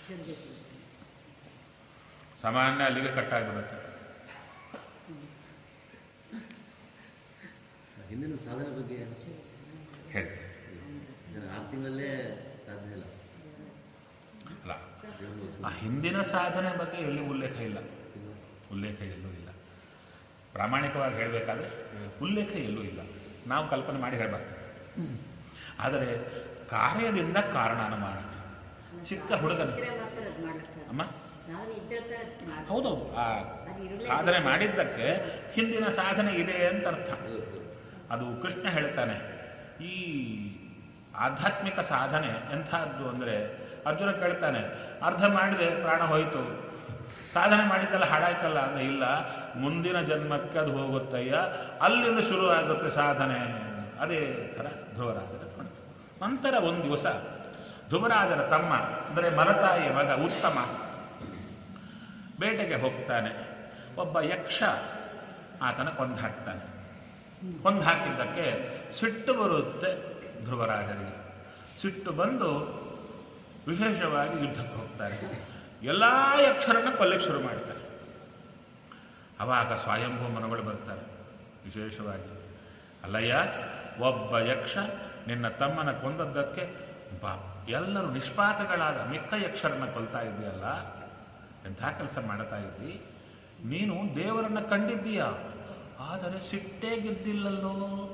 ಸಾಮಾನ್ಯ ಅಲ್ಲಿಗೆ ಕಟ್ಟಾಗ್ಬಿಡುತ್ತೆ ಹಿಂದಿನ ಸಾಧನೆ ಬಗ್ಗೆ ಹೇಳಿ ಇದನ್ನ ಆರು ತಿಂಗಳಲ್ಲೇ ಸಾಧ್ಯ ಇಲ್ಲ ಅಲ್ಲ ಹೇಳ್ಬೋದು. ಆ ಹಿಂದಿನ ಸಾಧನೆ ಬಗ್ಗೆ ಎಲ್ಲಿ ಉಲ್ಲೇಖ ಇಲ್ಲ ಉಲ್ಲೇಖ ಎಲ್ಲೂ ಇಲ್ಲ ಪ್ರಾಮಾಣಿಕವಾಗಿ ಹೇಳಬೇಕಾದ್ರೆ ಉಲ್ಲೇಖ ಎಲ್ಲೂ ಇಲ್ಲ ನಾವು ಕಲ್ಪನೆ ಮಾಡಿ ಹೇಳಬಾರ್ದು ಆದರೆ ಕಾರ್ಯದಿಂದ ಕಾರಣ ಅನುಮಾನ ಚಿಕ್ಕ ಹುಡುಗನ ಇದ್ರೆ ಮಾತ್ರ ಅದು ಮಾಡ್ಲಿಕ್ಕೆ ಸಾಧ್ಯ. ಅಮ್ಮ ಸಾಧನೆ ಇದ್ರೆ ತಾನೇ ಅದು ಮಾಡ್ಲಿಕ್ಕೆ ಹೌದೌದು ಆ ಅದು ಇರಲೇ ಸಾಧನೆ ಮಾಡಿದ್ದಕ್ಕೆ ಹಿಂದಿನ ಸಾಧನೆ ಇದೆ ಅಂತ ಅರ್ಥ ಅದು ಕೃಷ್ಣ ಹೇಳ್ತಾನೆ ಈ ಆಧ್ಯಾತ್ಮಿಕ ಸಾಧನೆ ಎಂಥದ್ದು ಅಂದರೆ ಅರ್ಜುನ ಕೇಳ್ತಾನೆ ಅರ್ಧ ಮಾಡಿದೆ ಪ್ರಾಣ ಹೋಯಿತು ಸಾಧನೆ ಮಾಡಿದ್ದಲ್ಲ ಹಾಳಾಯ್ತಲ್ಲ ಅಂದ್ರೆ ಇಲ್ಲ ಮುಂದಿನ ಜನ್ಮಕ್ಕೆ ಅದು ಹೋಗುತ್ತಯ್ಯ ಅಲ್ಲಿಂದ ಶುರು ಆಗುತ್ತೆ ಸಾಧನೆ ಅದೇ ಥರ ಧ್ರುವರಾಜರ ಕೊಂಡು ನಂತರ ಒಂದು ದಿವಸ ಧ್ರುವರಾಜರ ತಮ್ಮ ಅಂದರೆ ಮಲತಾಯಿಯ ಮಗ ಉತ್ತಮ ಬೇಟೆಗೆ ಹೋಗ್ತಾನೆ ಒಬ್ಬ ಯಕ್ಷ ಆತನ ಕೊಂದು ಹಾಕ್ತಾನೆ ಕೊಂದು ಹಾಕಿದ್ದಕ್ಕೆ ಸಿಟ್ಟು ಬರುತ್ತೆ ಧ್ರುವರಾಜರಿಗೆ ಸಿಟ್ಟು ಬಂದು ವಿಶೇಷವಾಗಿ ಯುದ್ಧಕ್ಕೆ ಹೋಗ್ತಾರೆ ಎಲ್ಲ ಯಕ್ಷರನ್ನ ಕೊಲ್ಲಿಕ್ಕೆ ಶುರು ಮಾಡ್ತಾರೆ ಅವಾಗ ಸ್ವಯಂಭೂ ಮನಗಳು ಬರ್ತಾರೆ ವಿಶೇಷವಾಗಿ ಅಲ್ಲಯ್ಯ ಒಬ್ಬ ಯಕ್ಷ ನಿನ್ನ ತಮ್ಮನ ಕೊಂದದ್ದಕ್ಕೆ ಬಾ ಎಲ್ಲರೂ ನಿಷ್ಪಾಪಗಳಾದ ಮಿಕ್ಕ ಯಕ್ಷರನ್ನ ಕೊಲ್ತಾ ಇದೆಯಲ್ಲ ಎಂಥ ಕೆಲಸ ಮಾಡ್ತಾ ಇದ್ದಿ ನೀನು ದೇವರನ್ನ ಕಂಡಿದ್ದೀಯ ಆದರೆ ಸಿಟ್ಟೇ ಗೆದ್ದಿಲ್ಲಲ್ಲೋ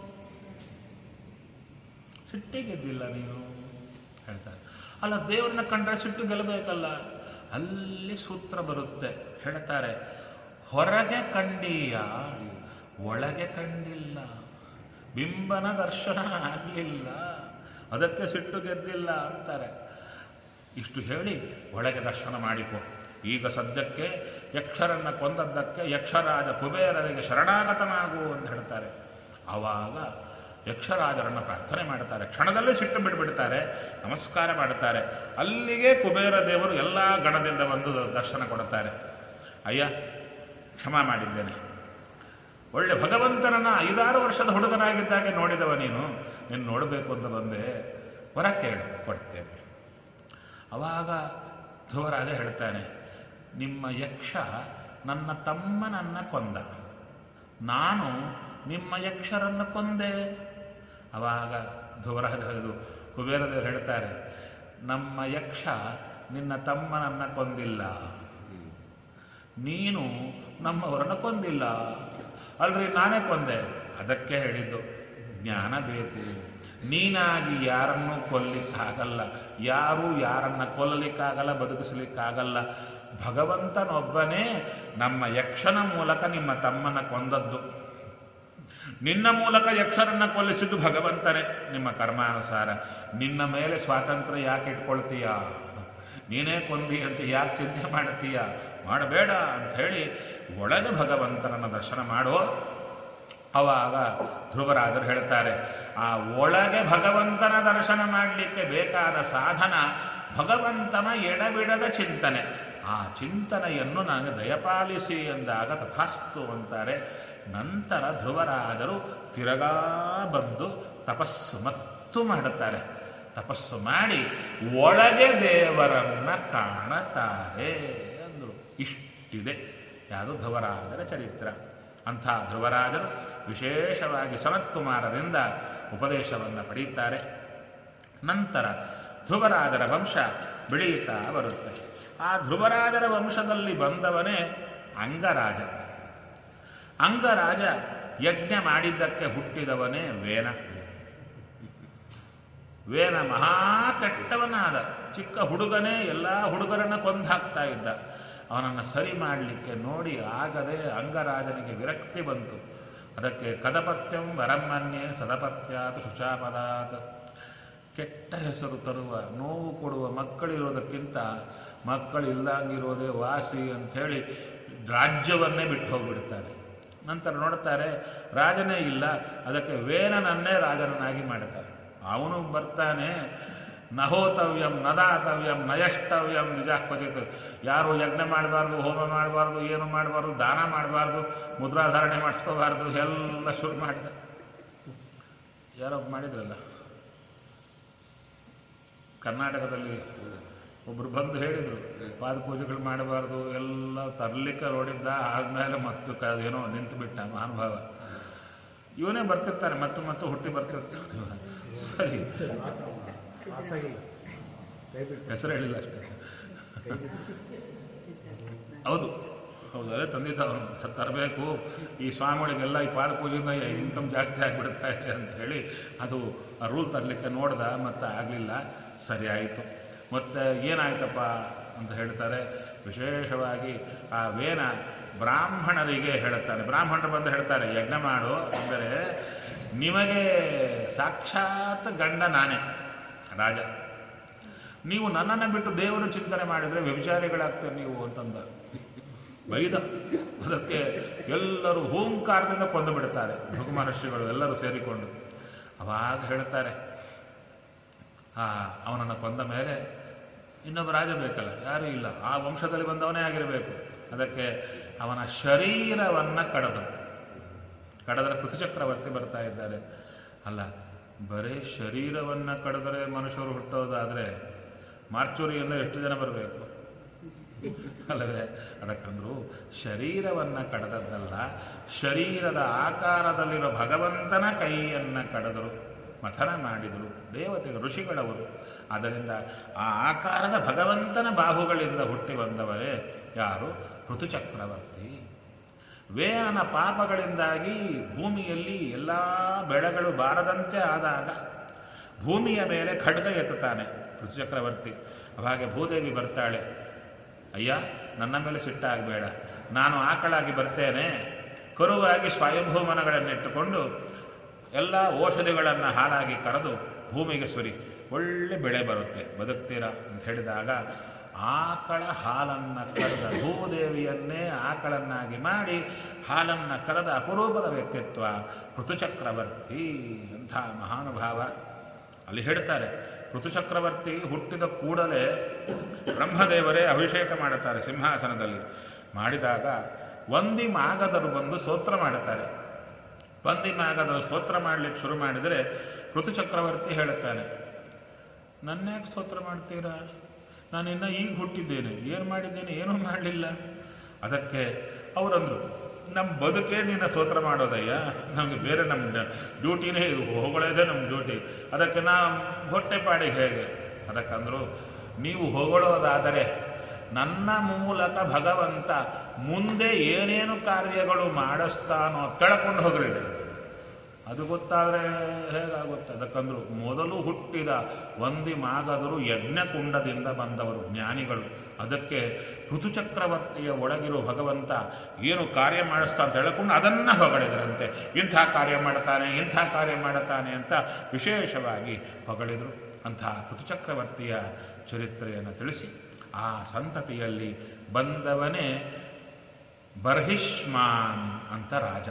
ಸಿಟ್ಟೇ ಗೆದ್ದಿಲ್ಲ ನೀನು ಹೇಳ್ತಾರೆ ಅಲ್ಲ ದೇವರನ್ನ ಕಂಡ್ರೆ ಸಿಟ್ಟು ಗೆಲ್ಲಬೇಕಲ್ಲ ಅಲ್ಲಿ ಸೂತ್ರ ಬರುತ್ತೆ ಹೇಳ್ತಾರೆ ಹೊರಗೆ ಕಂಡೀಯ ಒಳಗೆ ಕಂಡಿಲ್ಲ ಬಿಂಬನ ದರ್ಶನ ಆಗಲಿಲ್ಲ ಅದಕ್ಕೆ ಸಿಟ್ಟು ಗೆದ್ದಿಲ್ಲ ಅಂತಾರೆ ಇಷ್ಟು ಹೇಳಿ ಒಳಗೆ ದರ್ಶನ ಮಾಡಿಕೊ ಈಗ ಸದ್ಯಕ್ಕೆ ಯಕ್ಷರನ್ನ ಕೊಂದದ್ದಕ್ಕೆ ಯಕ್ಷರಾಜ ಕುಬೇರರಿಗೆ ಶರಣಾಗತನಾಗು ಅಂತ ಹೇಳ್ತಾರೆ ಆವಾಗ ಯಕ್ಷರಾಜರನ್ನು ಪ್ರಾರ್ಥನೆ ಮಾಡ್ತಾರೆ ಕ್ಷಣದಲ್ಲೇ ಸಿಟ್ಟು ಬಿಟ್ಬಿಡ್ತಾರೆ ನಮಸ್ಕಾರ ಮಾಡುತ್ತಾರೆ ಅಲ್ಲಿಗೆ ಕುಬೇರ ದೇವರು ಎಲ್ಲ ಗಣದಿಂದ ಬಂದು ದರ್ಶನ ಕೊಡುತ್ತಾರೆ ಅಯ್ಯ ಕ್ಷಮ ಮಾಡಿದ್ದೇನೆ ಒಳ್ಳೆ ಭಗವಂತನನ್ನ ಐದಾರು ವರ್ಷದ ಹುಡುಗನಾಗಿದ್ದಾಗೆ ನೋಡಿದವ ನೀನು ನೀನು ನೋಡಬೇಕು ಅಂತ ಬಂದೆ ವರ ಕೇಳು ಕೊಡ್ತೇನೆ ಅವಾಗ ಧ್ರುವರಾಜ ಹೇಳ್ತಾನೆ ನಿಮ್ಮ ಯಕ್ಷ ನನ್ನ ತಮ್ಮನನ್ನ ಕೊಂದ ನಾನು ನಿಮ್ಮ ಯಕ್ಷರನ್ನು ಕೊಂದೆ ಅವಾಗ ಧ್ರುವರಾಜ ಇದು ಕುಬೇರದೇವರು ಹೇಳ್ತಾರೆ ನಮ್ಮ ಯಕ್ಷ ನಿನ್ನ ತಮ್ಮನನ್ನ ಕೊಂದಿಲ್ಲ ನೀನು ನಮ್ಮವರನ್ನ ಕೊಂದಿಲ್ಲ ಅಲ್ರಿ ನಾನೇ ಕೊಂದೆ ಅದಕ್ಕೆ ಹೇಳಿದ್ದು ಜ್ಞಾನ ಬೇಕು ನೀನಾಗಿ ಯಾರನ್ನೂ ಕೊಲ್ಲಿಕ್ಕಾಗಲ್ಲ ಯಾರೂ ಯಾರನ್ನ ಕೊಲ್ಲಲಿಕ್ಕಾಗಲ್ಲ ಬದುಕಿಸಲಿಕ್ಕಾಗಲ್ಲ ಭಗವಂತನೊಬ್ಬನೇ ನಮ್ಮ ಯಕ್ಷನ ಮೂಲಕ ನಿಮ್ಮ ತಮ್ಮನ ಕೊಂದದ್ದು ನಿನ್ನ ಮೂಲಕ ಯಕ್ಷರನ್ನ ಕೊಲ್ಲಿಸಿದ್ದು ಭಗವಂತನೇ ನಿಮ್ಮ ಕರ್ಮಾನುಸಾರ ನಿನ್ನ ಮೇಲೆ ಸ್ವಾತಂತ್ರ್ಯ ಯಾಕೆ ಇಟ್ಕೊಳ್ತೀಯ ನೀನೇ ಕೊಂದಿ ಅಂತ ಯಾಕೆ ಚಿಂತೆ ಮಾಡ್ತೀಯ ಮಾಡಬೇಡ ಅಂತ ಹೇಳಿ ಒಳಗೆ ಭಗವಂತನನ್ನ ದರ್ಶನ ಮಾಡೋ ಅವಾಗ ಧ್ರುವರಾಜರು ಹೇಳ್ತಾರೆ ಆ ಒಳಗೆ ಭಗವಂತನ ದರ್ಶನ ಮಾಡಲಿಕ್ಕೆ ಬೇಕಾದ ಸಾಧನ ಭಗವಂತನ ಎಡಬಿಡದ ಚಿಂತನೆ ಆ ಚಿಂತನೆಯನ್ನು ನನಗೆ ದಯಪಾಲಿಸಿ ಎಂದಾಗ ತಥಾಸ್ತು ಅಂತಾರೆ ನಂತರ ಧ್ರುವರಾಜರು ತಿರಗಾ ಬಂದು ತಪಸ್ಸು ಮತ್ತು ಮಾಡುತ್ತಾರೆ ತಪಸ್ಸು ಮಾಡಿ ಒಳಗೆ ದೇವರನ್ನ ಕಾಣುತ್ತಾರೆ ಅಂದರು ಇಷ್ಟಿದೆ ಯಾವುದು ಧ್ರುವರಾಜರ ಚರಿತ್ರ ಅಂಥ ಧ್ರುವರಾಜರು ವಿಶೇಷವಾಗಿ ಸನತ್ಕುಮಾರರಿಂದ ಉಪದೇಶವನ್ನು ಪಡೆಯುತ್ತಾರೆ ನಂತರ ಧ್ರುವರಾಜರ ವಂಶ ಬೆಳೆಯುತ್ತಾ ಬರುತ್ತೆ ಆ ಧ್ರುವರಾಜರ ವಂಶದಲ್ಲಿ ಬಂದವನೇ ಅಂಗರಾಜ ಅಂಗರಾಜ ಯಜ್ಞ ಮಾಡಿದ್ದಕ್ಕೆ ಹುಟ್ಟಿದವನೇ ವೇನ ವೇನ ಮಹಾ ಕೆಟ್ಟವನಾದ ಚಿಕ್ಕ ಹುಡುಗನೇ ಎಲ್ಲ ಹುಡುಗರನ್ನ ಕೊಂದಾಕ್ತಾ ಇದ್ದ ಅವನನ್ನು ಸರಿ ಮಾಡಲಿಕ್ಕೆ ನೋಡಿ ಆಗದೆ ಅಂಗರಾಜನಿಗೆ ವಿರಕ್ತಿ ಬಂತು ಅದಕ್ಕೆ ಕದಪತ್ಯಂ ವರಮನ್ಯೆ ಸದಪತ್ಯಾತ್ ಶುಚಾಪದಾತ್ ಕೆಟ್ಟ ಹೆಸರು ತರುವ ನೋವು ಕೊಡುವ ಮಕ್ಕಳಿರೋದಕ್ಕಿಂತ ಮಕ್ಕಳಿಲ್ಲಂಗಿರೋದೇ ವಾಸಿ ಅಂಥೇಳಿ ರಾಜ್ಯವನ್ನೇ ಬಿಟ್ಟು ಹೋಗ್ಬಿಡ್ತಾರೆ ನಂತರ ನೋಡ್ತಾರೆ ರಾಜನೇ ಇಲ್ಲ ಅದಕ್ಕೆ ವೇನನನ್ನೇ ರಾಜನನ್ನಾಗಿ ಮಾಡ್ತಾರೆ ಅವನು ಬರ್ತಾನೆ ನಹೋತವ್ಯಂ ನದಾತವ್ಯಂ ನಯಷ್ಟವ್ಯಂ ನಿಜ ಕ್ವಚಿತ್ ಯಾರು ಯಜ್ಞ ಮಾಡಬಾರ್ದು ಹೋಮ ಮಾಡಬಾರ್ದು ಏನು ಮಾಡಬಾರ್ದು ದಾನ ಮಾಡಬಾರ್ದು ಮುದ್ರಾಧಾರಣೆ ಮಾಡಿಸ್ಕೋಬಾರ್ದು ಎಲ್ಲ ಶುರು ಮಾಡಿದ ಯಾರೋ ಮಾಡಿದ್ರಲ್ಲ ಕರ್ನಾಟಕದಲ್ಲಿ ಒಬ್ರು ಬಂದು ಹೇಳಿದರು ಪಾದ ಪೂಜೆಗಳು ಮಾಡಬಾರ್ದು ಎಲ್ಲ ತರ್ಲಿಕ್ಕೆ ನೋಡಿದ್ದ ಆದ್ಮೇಲೆ ಮತ್ತು ಕ ಏನೋ ನಿಂತು ಬಿಟ್ಟ ಮಹಾನುಭಾವ ಇವನೇ ಬರ್ತಿರ್ತಾನೆ ಮತ್ತು ಮತ್ತು ಹುಟ್ಟಿ ಬರ್ತಿರ್ತಾನೆ ಇವ. ಸರಿ ಖಾಸಗಿ ದಯವಿಟ್ಟು ಹೆಸರು ಹೇಳಿಲ್ಲ ಅಷ್ಟೇ ಹೌದು ಹೌದು ಅದೇ ತಂದಿದ್ದ ಅವನು ತರಬೇಕು ಈ ಸ್ವಾಮಿಗಳಿಗೆಲ್ಲ ಈ ಪಾದ ಪೂಜೆಯಿಂದ ಇನ್ಕಮ್ ಜಾಸ್ತಿ ಆಗಿಬಿಡ್ತಾ ಇದೆ ಅಂತ ಹೇಳಿ ಅದು ಆ ರೂಲ್ ತರಲಿಕ್ಕೆ ನೋಡ್ದ ಮತ್ತು ಆಗಲಿಲ್ಲ ಸರಿ ಆಯಿತು ಮತ್ತು ಏನಾಯ್ತಪ್ಪ ಅಂತ ಹೇಳ್ತಾರೆ ವಿಶೇಷವಾಗಿ ಆ ವೇನ ಬ್ರಾಹ್ಮಣರಿಗೆ ಹೇಳುತ್ತಾರೆ ಬ್ರಾಹ್ಮಣರು ಬಂದು ಹೇಳ್ತಾರೆ ಯಜ್ಞ ಮಾಡು ಅಂದರೆ ನಿಮಗೆ ಸಾಕ್ಷಾತ್ ಗಂಡ ನಾನೇ ರಾಜ ನೀವು ನನ್ನನ್ನು ಬಿಟ್ಟು ದೇವರು ಚಿಂತನೆ ಮಾಡಿದರೆ ವ್ಯಭಿಚಾರಿಗಳಾಗ್ತೀರಿ ನೀವು ಅಂತಂದ ಬೈದ ಅದಕ್ಕೆ ಎಲ್ಲರೂ ಹೂಂಕಾರದಿಂದ ಕೊಂದು ಬಿಡುತ್ತಾರೆ ಭೃಗು ಮಹರ್ಷಿಗಳು ಎಲ್ಲರೂ ಸೇರಿಕೊಂಡು ಅವಾಗ ಹೇಳ್ತಾರೆ ಆ ಅವನನ್ನು ಕೊಂದ ಮೇಲೆ ಇನ್ನೊಬ್ಬ ರಾಜ ಬೇಕಲ್ಲ ಯಾರೂ ಇಲ್ಲ ಆ ವಂಶದಲ್ಲಿ ಬಂದವನೇ ಆಗಿರಬೇಕು ಅದಕ್ಕೆ ಅವನ ಶರೀರವನ್ನು ಕಡದರು ಕಡದರೆ ಪೃಥುಚಕ್ರವರ್ತಿ ಬರ್ತಾ ಇದ್ದಾರೆ ಅಲ್ಲ ಬರೀ ಶರೀರವನ್ನು ಕಡಿದರೆ ಮನುಷ್ಯರು ಹುಟ್ಟೋದಾದರೆ ಮಾರ್ಚುರಿಯಿಂದ ಎಷ್ಟು ಜನ ಬರಬೇಕು ಅಲ್ಲವೇ ಅದಕ್ಕಂದ್ರು ಶರೀರವನ್ನು ಕಡದದ್ದಲ್ಲ ಶರೀರದ ಆಕಾರದಲ್ಲಿರೋ ಭಗವಂತನ ಕೈಯನ್ನು ಕಡದರು ಮಥನ ಮಾಡಿದರು ದೇವತೆಗಳು ಋಷಿಗಳವರು ಆದ್ದರಿಂದ ಆ ಆಕಾರದ ಭಗವಂತನ ಬಾಹುಗಳಿಂದ ಹುಟ್ಟಿ ಬಂದವರೇ ಯಾರು ಋತುಚಕ್ರವರ್ತಿ ವೇನನ ಪಾಪಗಳಿಂದಾಗಿ ಭೂಮಿಯಲ್ಲಿ ಎಲ್ಲ ಬೆಳೆಗಳು ಬಾರದಂತೆ ಆದಾಗ ಭೂಮಿಯ ಮೇಲೆ ಖಡ್ಗ ಎತ್ತುತ್ತಾನೆ ಋತುಚಕ್ರವರ್ತಿ ಅವಾಗೆ ಭೂದೇವಿ ಬರ್ತಾಳೆ ಅಯ್ಯ ನನ್ನ ಮೇಲೆ ಸಿಟ್ಟಾಗಬೇಡ ನಾನು ಆಕಳಾಗಿ ಬರ್ತೇನೆ ಕರುವಾಗಿ ಸ್ವಯಂಭೂಮನಗಳನ್ನಿಟ್ಟುಕೊಂಡು ಎಲ್ಲ ಔಷಧಿಗಳನ್ನು ಹಾಲಾಗಿ ಕರೆದು ಭೂಮಿಗೆ ಸುರಿ ಒಳ್ಳೆ ಬೆಳೆ ಬರುತ್ತೆ ಬದುಕ್ತೀರಾ ಅಂತ ಹೇಳಿದಾಗ ಆಕಳ ಹಾಲನ್ನು ಕರೆದ ಭೂದೇವಿಯನ್ನೇ ಆಕಳನ್ನಾಗಿ ಮಾಡಿ ಹಾಲನ್ನು ಕರೆದ ಅಪರೂಪದ ವ್ಯಕ್ತಿತ್ವ ಋತುಚಕ್ರವರ್ತಿ ಅಂಥ ಮಹಾನುಭಾವ ಅಲ್ಲಿ ಹೇಳ್ತಾರೆ ಋತುಚಕ್ರವರ್ತಿ ಹುಟ್ಟಿದ ಕೂಡಲೇ ಬ್ರಹ್ಮದೇವರೇ ಅಭಿಷೇಕ ಮಾಡುತ್ತಾರೆ ಸಿಂಹಾಸನದಲ್ಲಿ ಮಾಡಿದಾಗ ಒಂದಿ ಮಾಗದರು ಬಂದು ಸ್ತೋತ್ರ ಮಾಡುತ್ತಾರೆ ಒಂದಿ ಮಾಗದರು ಸ್ತೋತ್ರ ಮಾಡಲಿಕ್ಕೆ ಶುರು ಮಾಡಿದರೆ ಋತುಚಕ್ರವರ್ತಿ ಹೇಳುತ್ತಾನೆ ನನ್ನ್ಯಾಕೆ ಸ್ತೋತ್ರ ಮಾಡ್ತೀರಾ ನಾನು ಇನ್ನು ಈಗ ಹುಟ್ಟಿದ್ದೇನೆ ಏನು ಮಾಡಿದ್ದೇನೆ ಏನೂ ಮಾಡಲಿಲ್ಲ ಅದಕ್ಕೆ ಅವರಂದರು ನಮ್ಮ ಬದುಕೇ ನಿನ್ನ ಸ್ತೋತ್ರ ಮಾಡೋದಯ್ಯ ನಮಗೆ ಬೇರೆ ನಮ್ಮ ಡ್ಯೂಟಿನೇ ಇದು ಹೊಗಳೋದೇ ನಮ್ಮ ಡ್ಯೂಟಿ ಅದಕ್ಕೆ ನಾ ಹೊಟ್ಟೆ ಪಾಡಿಗೆ ಹೇಗೆ ಅದಕ್ಕಂದ್ರು ನೀವು ಹೊಗಳೋದಾದರೆ ನನ್ನ ಮೂಲಕ ಭಗವಂತ ಮುಂದೆ ಏನೇನು ಕಾರ್ಯಗಳು ಮಾಡಿಸ್ತಾನೋ ಕೆಳಕೊಂಡು ಹೋಗ್ರಿ ಅದು ಗೊತ್ತಾದರೆ ಹೇಗಾಗುತ್ತೆ ಅದಕ್ಕಂದ್ರು ಮೊದಲು ಹುಟ್ಟಿದ ಒಂದಿ ಮಾಗದರು ಯಜ್ಞಕುಂಡದಿಂದ ಬಂದವರು ಜ್ಞಾನಿಗಳು ಅದಕ್ಕೆ ಋತುಚಕ್ರವರ್ತಿಯ ಒಳಗಿರೋ ಭಗವಂತ ಏನು ಕಾರ್ಯ ಮಾಡಿಸ್ತಾ ಅಂತ ಹೇಳ್ಕೊಂಡು ಅದನ್ನು ಹೊಗಳಿದ್ರಂತೆ ಇಂಥ ಕಾರ್ಯ ಮಾಡ್ತಾನೆ ಇಂಥ ಕಾರ್ಯ ಮಾಡುತ್ತಾನೆ ಅಂತ ವಿಶೇಷವಾಗಿ ಹೊಗಳಿದರು ಅಂಥ ಋತುಚಕ್ರವರ್ತಿಯ ಚರಿತ್ರೆಯನ್ನು ತಿಳಿಸಿ ಆ ಸಂತತಿಯಲ್ಲಿ ಬಂದವನೇ ಬರ್ಹಿಷ್ಮಾನ್ ಅಂತ ರಾಜ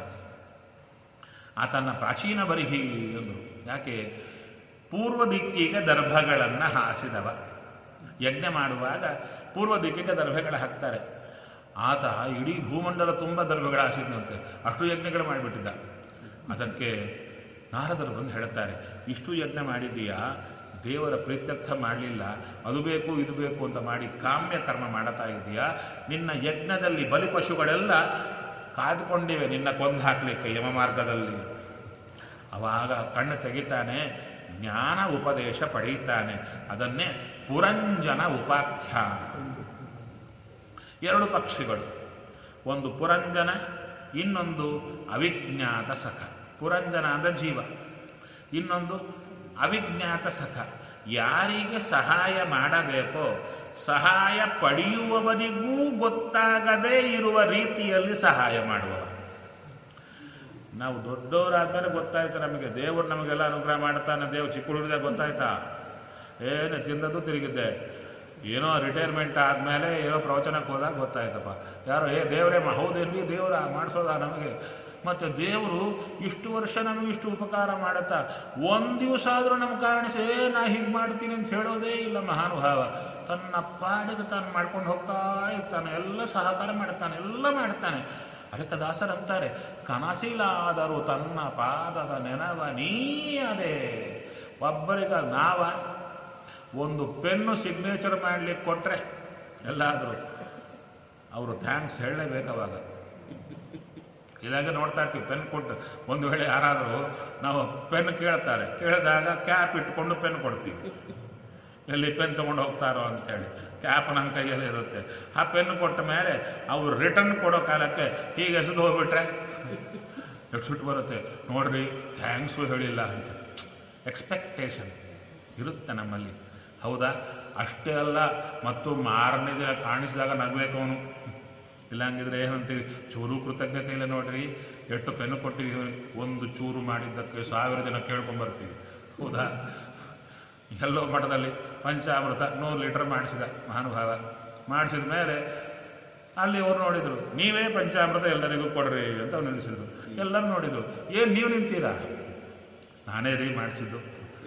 ಆತನ ಪ್ರಾಚೀನ ಬರಿಹಿ ಎಂದರು ಯಾಕೆ ಪೂರ್ವ ದಿಕ್ಕಿಗೆ ದರ್ಭಗಳನ್ನು ಹಾಸಿದವ ಯಜ್ಞ ಮಾಡುವಾಗ ಪೂರ್ವ ದಿಕ್ಕಿಗೆ ದರ್ಭೆಗಳು ಹಾಕ್ತಾರೆ ಆತ ಇಡೀ ಭೂಮಂಡಲ ತುಂಬ ದರ್ಭೆಗಳು ಹಾಸಿದಂತೆ ಅಷ್ಟು ಯಜ್ಞಗಳು ಮಾಡಿಬಿಟ್ಟಿದ್ದ ಅದಕ್ಕೆ ನಾರದರು ಬಂದು ಹೇಳ್ತಾರೆ ಇಷ್ಟು ಯಜ್ಞ ಮಾಡಿದೀಯಾ ದೇವರ ಪ್ರೀತ್ಯರ್ಥ ಮಾಡಲಿಲ್ಲ ಅದು ಬೇಕು ಇದು ಬೇಕು ಅಂತ ಮಾಡಿ ಕಾಮ್ಯ ಕರ್ಮ ಮಾಡುತ್ತಾ ಇದೆಯಾ ನಿನ್ನ ಯಜ್ಞದಲ್ಲಿ ಬಲಿಪಶುಗಳೆಲ್ಲ ಕಾದುಕೊಂಡಿವೆ ನಿನ್ನ ಕೊಂದು ಹಾಕಲಿಕ್ಕೆ ಯಮ ಮಾರ್ಗದಲ್ಲಿ ಅವಾಗ ಕಣ್ಣು ತೆಗಿತಾನೆ ಜ್ಞಾನ ಉಪದೇಶ ಪಡೆಯುತ್ತಾನೆ ಅದನ್ನೇ ಪುರಂಜನ ಉಪಾಖ್ಯಾನ ಎರಡು ಪಕ್ಷಿಗಳು ಒಂದು ಪುರಂಜನ ಇನ್ನೊಂದು ಅವಿಜ್ಞಾತ ಸಖ ಪುರಂಜನ ಅಂದರೆ ಜೀವ ಇನ್ನೊಂದು ಅವಿಜ್ಞಾತ ಸಖ ಯಾರಿಗೆ ಸಹಾಯ ಮಾಡಬೇಕೋ ಸಹಾಯ ಪಡೆಯುವವನಿಗೂ ಗೊತ್ತಾಗದೇ ಇರುವ ರೀತಿಯಲ್ಲಿ ಸಹಾಯ ಮಾಡುವವ ನಾವು ದೊಡ್ಡವರಾದ್ಮೇಲೆ ಗೊತ್ತಾಯ್ತು ನಮಗೆ ದೇವರು ನಮಗೆಲ್ಲ ಅನುಗ್ರಹ ಮಾಡ್ತಾನೆ ದೇವ್ರು ಚಿಕ್ಕ ಹುಡುಗದಾಗ ಗೊತ್ತಾಯ್ತಾ ಏನು ತಿಂದದ್ದು ತಿರುಗಿದ್ದೆ ಏನೋ ರಿಟೈರ್ಮೆಂಟ್ ಆದಮೇಲೆ ಏನೋ ಪ್ರವಚನಕ್ಕೆ ಹೋದಾಗ ಗೊತ್ತಾಯ್ತಪ್ಪ ಯಾರೋ ಏ ದೇವರೇ ಮ- ಹೌದೇನ್ರಿ ದೇವರ ಮಾಡಿಸೋದ ನಮಗೆ ಮತ್ತು ದೇವರು ಇಷ್ಟು ವರ್ಷ ನಮಗೆ ಇಷ್ಟು ಉಪಕಾರ ಮಾಡುತ್ತಾ ಒಂದು ದಿವಸ ಆದರೂ ನಮ್ಗೆ ಕಾಣಿಸಿ ಏ ನಾ ಹೀಗೆ ಮಾಡ್ತೀನಿ ಅಂತ ಹೇಳೋದೇ ಇಲ್ಲ ಮಹಾನುಭಾವ ತನ್ನ ಪಾಡಿಗೆ ತಾನು ಮಾಡ್ಕೊಂಡು ಹೋಗ್ತಾ ಇರ್ತಾನೆ ಎಲ್ಲ ಸಹಕಾರ ಮಾಡ್ತಾನೆ ಎಲ್ಲ ಮಾಡ್ತಾನೆ ಅದಕ್ಕೆ ದಾಸರಂತಾರೆ ಕನಸಿಲಾದರೂ ತನ್ನ ಪಾದದ ನೆನವ ನೀ ಅದೇ ಒಬ್ಬರಿಗ ನಾವ ಒಂದು ಪೆನ್ನು ಸಿಗ್ನೇಚರ್ ಮಾಡಲಿಕ್ಕೆ ಕೊಟ್ಟರೆ ಎಲ್ಲಾದರೂ ಅವರು ಥ್ಯಾಂಕ್ಸ್ ಹೇಳಲೇಬೇಕು ಅವಾಗ ಇದಾಗ ನೋಡ್ತಾ ಇರ್ತೀವಿ ಪೆನ್ ಕೊಟ್ಟು ಒಂದು ವೇಳೆ ಯಾರಾದರೂ ನಾವು ಪೆನ್ ಕೇಳ್ತಾರೆ ಕೇಳಿದಾಗ ಕ್ಯಾಪ್ ಇಟ್ಕೊಂಡು ಪೆನ್ ಕೊಡ್ತೀವಿ ಎಲ್ಲಿ ಪೆನ್ ತೊಗೊಂಡು ಹೋಗ್ತಾರೋ ಅಂತೇಳಿ ಕ್ಯಾಪ್ ನನ್ನ ಕೈಯಲ್ಲಿ ಇರುತ್ತೆ ಆ ಪೆನ್ ಕೊಟ್ಟ ಮೇಲೆ ಅವ್ರು ರಿಟರ್ನ್ ಕೊಡೋ ಕಾಲಕ್ಕೆ ಹೀಗೆ ಎಸೆದು ಹೋಗ್ಬಿಟ್ರೆ ಎಷ್ಟು ಸಿಟ್ಟು ಬರುತ್ತೆ ನೋಡ್ರಿ ಥ್ಯಾಂಕ್ಸು ಹೇಳಿಲ್ಲ ಅಂತ ಎಕ್ಸ್ಪೆಕ್ಟೇಷನ್ ಇರುತ್ತೆ ನಮ್ಮಲ್ಲಿ ಹೌದಾ ಅಷ್ಟೇ ಅಲ್ಲ ಮತ್ತು ಮಾರನೇ ದಿನ ಕಾಣಿಸಿದಾಗ ನಗಬೇಕು ಅವನು ಇಲ್ಲ ಹಂಗಿದ್ರೆ ಏನಂತೀವಿ ಚೂರು ಕೃತಜ್ಞತೆ ಇಲ್ಲ ನೋಡ್ರಿ ಎಷ್ಟು ಪೆನ್ನು ಕೊಟ್ಟಿವಿ ಒಂದು ಚೂರು ಮಾಡಿದ್ದಕ್ಕೆ ಸಾವಿರ ದಿನ ಕೇಳ್ಕೊಂಬರ್ತೀವಿ ಹೌದಾ ಎಲ್ಲೋ ಮಠದಲ್ಲಿ ಪಂಚಾಮೃತ ನೂರು ಲೀಟರ್ ಮಾಡಿಸಿದ ಮಹಾನುಭಾವ ಮಾಡಿಸಿದ ಮೇಲೆ ಅಲ್ಲಿ ಅವ್ರು ನೋಡಿದರು ನೀವೇ ಪಂಚಾಮೃತ ಎಲ್ಲರಿಗೂ ಕೊಡ್ರಿ ಅಂತ ಅವ್ರು ನಿಲ್ಲಿಸಿದ್ರು ಎಲ್ಲರೂ ನೋಡಿದರು ಏನು ನೀವು ನಿಂತೀರಾ ನಾನೇ ರೀ ಮಾಡಿಸಿದ್ದು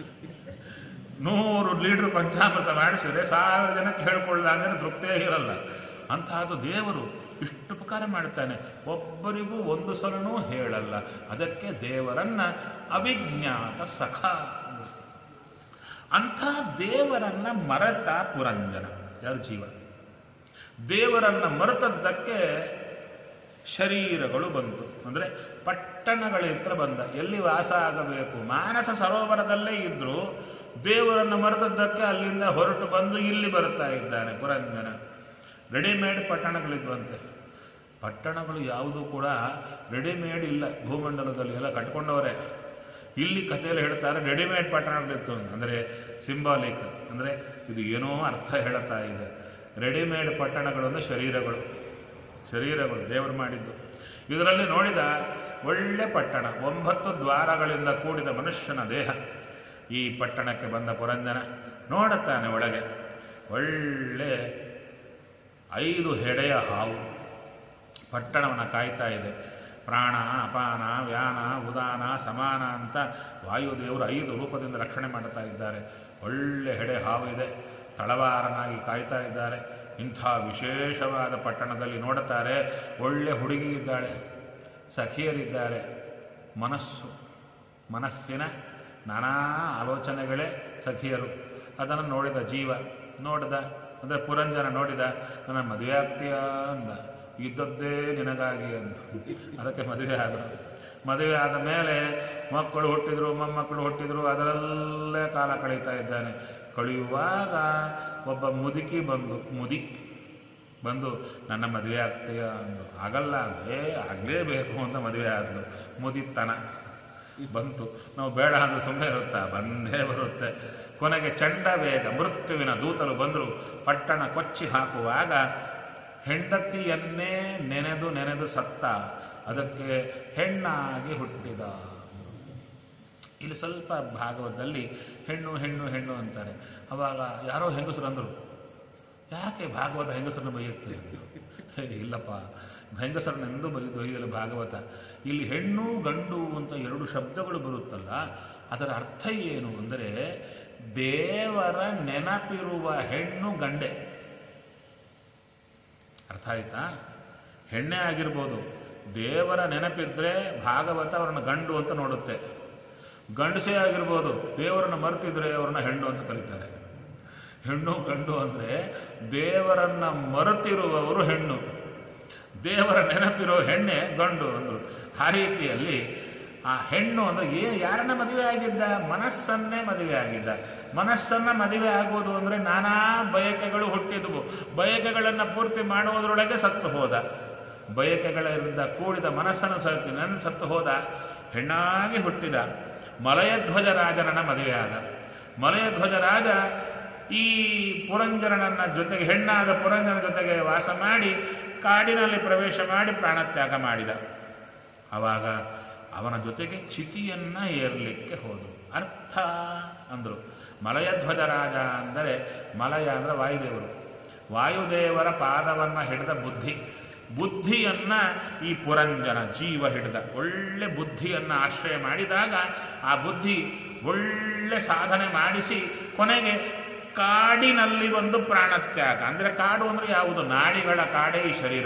ನೂರು ಲೀಟ್ರ್ ಪಂಚಾಮೃತ ಮಾಡಿಸಿದ್ರೆ ಸಾವಿರ ಜನಕ್ಕೆ ಹೇಳ್ಕೊಳ್ಳಂಗೆ ತೃಪ್ತಿಯೇ ಇರಲ್ಲ ಅಂತಹದ್ದು ದೇವರು ಇಷ್ಟು ಉಪಕಾರ ಮಾಡ್ತಾನೆ ಒಬ್ಬರಿಗೂ ಒಂದು ಸಲನೂ ಹೇಳಲ್ಲ ಅದಕ್ಕೆ ದೇವರನ್ನ ಅವಿಜ್ಞಾತ ಸಖ ಅಂದ್ರು. ಅಂಥ ದೇವರನ್ನ ಮರೆತ ಪುರಂಜನ ಯಾರು ಜೀವ ದೇವರನ್ನ ಮರೆತದ್ದಕ್ಕೆ ಶರೀರಗಳು ಬಂತು ಅಂದರೆ ಪಟ್ಟಣಗಳ ಹತ್ರ ಬಂದ ಎಲ್ಲಿ ವಾಸ ಆಗಬೇಕು ಮಾನಸ ಸರೋವರದಲ್ಲೇ ಇದ್ರೂ ದೇವರನ್ನು ಮರೆತದ್ದಕ್ಕೆ ಅಲ್ಲಿಂದ ಹೊರಟು ಬಂದು ಇಲ್ಲಿ ಬರ್ತಾ ಇದ್ದಾನೆ ಪುರಂಜನ ರೆಡಿಮೇಡ್ ಪಟ್ಟಣಗಳಿದ್ವಂತೆ ಪಟ್ಟಣಗಳು ಯಾವುದೂ ಕೂಡ ರೆಡಿಮೇಡ್ ಇಲ್ಲ ಭೂಮಂಡಲದಲ್ಲಿ ಎಲ್ಲ ಕಟ್ಕೊಂಡವರೇ ಇಲ್ಲಿ ಕಥೆಯಲ್ಲಿ ಹೇಳ್ತಾರೆ ರೆಡಿಮೇಡ್ ಪಟ್ಟಣಗಳಿತ್ತು ಅಂದರೆ ಸಿಂಬಾಲಿಕ್ ಅಂದರೆ ಇದು ಏನೋ ಅರ್ಥ ಹೇಳುತ್ತಾ ಇದೆ ರೆಡಿಮೇಡ್ ಪಟ್ಟಣಗಳು ಅಂದರೆ ಶರೀರಗಳು ಶರೀರಗಳು ದೇವರು ಮಾಡಿದ್ದು ಇದರಲ್ಲಿ ನೋಡಿದ ಒಳ್ಳೆ ಪಟ್ಟಣ ಒಂಬತ್ತು ದ್ವಾರಗಳಿಂದ ಕೂಡಿದ ಮನುಷ್ಯನ ದೇಹ ಈ ಪಟ್ಟಣಕ್ಕೆ ಬಂದ ಪುರಂಜನ ನೋಡುತ್ತಾನೆ ಒಳಗೆ ಒಳ್ಳೆ ಐದು ಹೆಡೆಯ ಹಾವು ಪಟ್ಟಣವನ್ನು ಕಾಯ್ತಾ ಇದೆ ಪ್ರಾಣ ಅಪಾನ ವ್ಯಾನ ಉದಾನ ಸಮಾನ ಅಂತ ವಾಯುದೇವರು ಐದು ರೂಪದಿಂದ ರಕ್ಷಣೆ ಮಾಡುತ್ತಾ ಇದ್ದಾರೆ ಒಳ್ಳೆ ಹೆಡೆ ಹಾವು ಇದೆ ತಳವಾರನಾಗಿ ಕಾಯ್ತಾ ಇದ್ದಾರೆ ಇಂಥ ವಿಶೇಷವಾದ ಪಟ್ಟಣದಲ್ಲಿ ನೋಡುತ್ತಾರೆ ಒಳ್ಳೆ ಹುಡುಗಿ ಇದ್ದಾಳೆ ಸಖಿಯರಿದ್ದಾರೆ ಮನಸ್ಸು ಮನಸ್ಸಿನ ನಾನಾ ಆಲೋಚನೆಗಳೇ ಸಖಿಯರು ಅದನ್ನು ನೋಡಿದ ಜೀವ ನೋಡಿದ ಅಂದರೆ ಪುರಂಜನ ನೋಡಿದ ನನ್ನ ಮದುವೆ ಆಗ್ತೀಯಾ ಅಂದ ಇದ್ದದ್ದೇ ನಿನಗಾಗಿ ಅಂದ ಅದಕ್ಕೆ ಮದುವೆ ಆದರು ಮದುವೆ ಆದ ಮೇಲೆ ಮಕ್ಕಳು ಹುಟ್ಟಿದ್ರು ಮೊಮ್ಮಕ್ಕಳು ಹುಟ್ಟಿದ್ರು ಅದರಲ್ಲೇ ಕಾಲ ಕಳೀತಾ ಇದ್ದಾನೆ ಕಳೆಯುವಾಗ ಒಬ್ಬ ಮುದುಕಿ ಬಂದು ಮುದಿ ಬಂದು ನನ್ನ ಮದುವೆ ಆಗ್ತೀಯ ಅಂದು ಆಗಲ್ಲ ಏ ಆಗಲೇಬೇಕು ಅಂತ ಮದುವೆ ಆದಳು ಮುದಿತನ ಬಂತು ನಾವು ಬೇಡ ಅಂದ್ರೆ ಸುಮ್ಮನೆ ಇರುತ್ತಾ ಬಂದೇ ಬರುತ್ತೆ ಕೊನೆಗೆ ಚಂಡ ವೇಗ ಮೃತ್ಯುವಿನ ದೂತರು ಬಂದರು ಪಟ್ಟಣ ಕೊಚ್ಚಿ ಹಾಕುವಾಗ ಹೆಂಡತಿಯನ್ನೇ ನೆನೆದು ನೆನೆದು ಸತ್ತ ಅದಕ್ಕೆ ಹೆಣ್ಣಾಗಿ ಹುಟ್ಟಿದ ಇಲ್ಲಿ ಸ್ವಲ್ಪ ಭಾಗವತದಲ್ಲಿ ಹೆಣ್ಣು ಹೆಣ್ಣು ಹೆಣ್ಣು ಅಂತಾರೆ ಅವಾಗ ಯಾರೋ ಹೆಂಗಸರು ಅಂದರು ಯಾಕೆ ಭಾಗವತ ಹೆಂಗಸರನ್ನ ಬೈಯುತ್ತೆ ಹೇ, ಇಲ್ಲಪ್ಪ ಹೆಂಗಸರನ್ನೆಂದು ಬೈದು ಬೈಯಲು ಭಾಗವತ ಇಲ್ಲಿ ಹೆಣ್ಣು ಗಂಡು ಅಂತ ಎರಡು ಶಬ್ದಗಳು ಬರುತ್ತಲ್ಲ ಅದರ ಅರ್ಥ ಏನು ಅಂದರೆ ದೇವರ ನೆನಪಿರುವ ಹೆಣ್ಣು ಗಂಡೆ ಅರ್ಥ ಆಯ್ತಾ ಹೆಣ್ಣೆ ಆಗಿರ್ಬೋದು ದೇವರ ನೆನಪಿದ್ರೆ ಭಾಗವತ ಅವ್ರನ್ನ ಗಂಡು ಅಂತ ನೋಡುತ್ತೆ ಗಂಡಸೇ ಆಗಿರ್ಬೋದು ದೇವರನ್ನ ಮರೆತಿದ್ರೆ ಅವ್ರನ್ನ ಹೆಣ್ಣು ಅಂತ ಕರೀತಾರೆ ಹೆಣ್ಣು ಗಂಡು ಅಂದರೆ ದೇವರನ್ನ ಮರೆತಿರುವವರು ಹೆಣ್ಣು ದೇವರ ನೆನಪಿರೋ ಹೆಣ್ಣೆ ಗಂಡು ಅಂದರು ಆ ರೀತಿಯಲ್ಲಿ ಆ ಹೆಣ್ಣು ಅಂದರೆ ಏ ಯಾರನ್ನ ಮದುವೆ ಆಗಿದ್ದ ಮನಸ್ಸನ್ನೇ ಮದುವೆ ಆಗಿದ್ದ ಮನಸ್ಸನ್ನ ಮದುವೆ ಆಗುವುದು ಅಂದರೆ ನಾನಾ ಬಯಕೆಗಳು ಹುಟ್ಟಿದವು ಬಯಕೆಗಳನ್ನು ಪೂರ್ತಿ ಮಾಡುವುದರೊಳಗೆ ಸತ್ತು ಹೋದ ಬಯಕೆಗಳಿಂದ ಕೂಡಿದ ಮನಸ್ಸನ್ನು ಸತ್ತು ನನ್ನ ಸತ್ತು ಹೋದ ಹೆಣ್ಣಾಗಿ ಹುಟ್ಟಿದ ಮಲಯಧ್ವಜ ರಾಜನನ್ನ ಮದುವೆಯಾದ ಮಲಯಧ್ವಜ ರಾಜ ಈ ಪುರಂಜರನನ್ನ ಜೊತೆಗೆ ಹೆಣ್ಣಾದ ಪುರಂಜನ ಜೊತೆಗೆ ವಾಸ ಮಾಡಿ ಕಾಡಿನಲ್ಲಿ ಪ್ರವೇಶ ಮಾಡಿ ಪ್ರಾಣತ್ಯಾಗ ಮಾಡಿದ ಆವಾಗ ಅವನ ಜೊತೆಗೆ ಚಿತಿಯನ್ನ ಏರ್ಲಿಕ್ಕೆ ಹೋದರು ಅರ್ಥ ಅಂದರು ಮಲಯಧ್ವಜ ರಾಜ ಅಂದರೆ ಮಲಯ ಅಂದರೆ ವಾಯುದೇವರು ವಾಯುದೇವರ ಪಾದವನ್ನು ಹಿಡಿದ ಬುದ್ಧಿ ಬುದ್ಧಿಯನ್ನ ಈ ಪುರಂಜನ ಜೀವ ಹಿಡಿದ ಒಳ್ಳೆ ಬುದ್ಧಿಯನ್ನು ಆಶ್ರಯ ಮಾಡಿದಾಗ ಆ ಬುದ್ಧಿ ಒಳ್ಳೆ ಸಾಧನೆ ಮಾಡಿಸಿ ಕೊನೆಗೆ ಕಾಡಿನಲ್ಲಿ ಒಂದು ಪ್ರಾಣತ್ಯಾಗ ಅಂದರೆ ಕಾಡು ಅಂದರೆ ಯಾವುದು ನಾಡಿಗಳ ಕಾಡೇ ಈ ಶರೀರ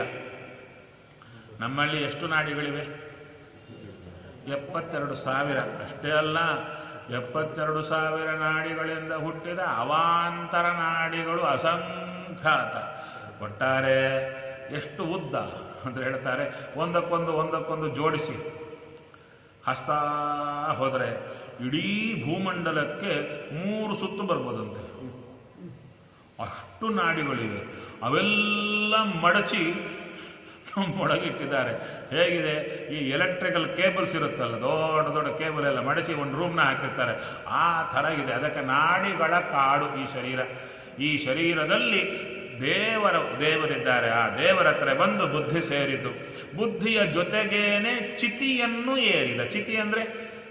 ನಮ್ಮಲ್ಲಿ ಎಷ್ಟು ನಾಡಿಗಳಿವೆ ಎಪ್ಪತ್ತೆರಡು ಸಾವಿರ ಅಷ್ಟೇ ಅಲ್ಲ ಎಪ್ಪತ್ತೆರಡು ಸಾವಿರ ನಾಡಿಗಳಿಂದ ಹುಟ್ಟಿದ ಅವಾಂತರ ನಾಡಿಗಳು ಅಸಂಖ್ಯಾತ ಒಟ್ಟಾರೆ ಎಷ್ಟು ಉದ್ದ ಅಂತ ಹೇಳ್ತಾರೆ ಒಂದಕ್ಕೊಂದು ಒಂದಕ್ಕೊಂದು ಜೋಡಿಸಿ ಹಸ್ತಾ ಹೋದರೆ ಇಡೀ ಭೂಮಂಡಲಕ್ಕೆ ಮೂರು ಸುತ್ತು ಬರ್ಬೋದಂತೆ ಅಷ್ಟು ನಾಡಿಗಳಿವೆ ಅವೆಲ್ಲ ಮಡಚಿ ಒಳಗಿಟ್ಟಿದ್ದಾರೆ ಹೇಗಿದೆ ಈ ಎಲೆಕ್ಟ್ರಿಕಲ್ ಕೇಬಲ್ಸ್ ಇರುತ್ತಲ್ಲ ದೊಡ್ಡ ದೊಡ್ಡ ಕೇಬಲ್ ಎಲ್ಲ ಮಡಚಿ ಒಂದು ರೂಮ್ನ ಹಾಕಿರ್ತಾರೆ ಆ ಥರ ಇದೆ ಅದಕ್ಕೆ ನಾಡಿಗಳ ಕಾಡು ಈ ಶರೀರ ಈ ಶರೀರದಲ್ಲಿ ದೇವರ ದೇವರಿದ್ದಾರೆ ಆ ದೇವರ ಹತ್ರ ಬಂದು ಬುದ್ಧಿ ಸೇರಿತು ಬುದ್ಧಿಯ ಜೊತೆಗೇನೆ ಚಿತಿಯನ್ನು ಏರಿದ ಚಿತಿ ಅಂದರೆ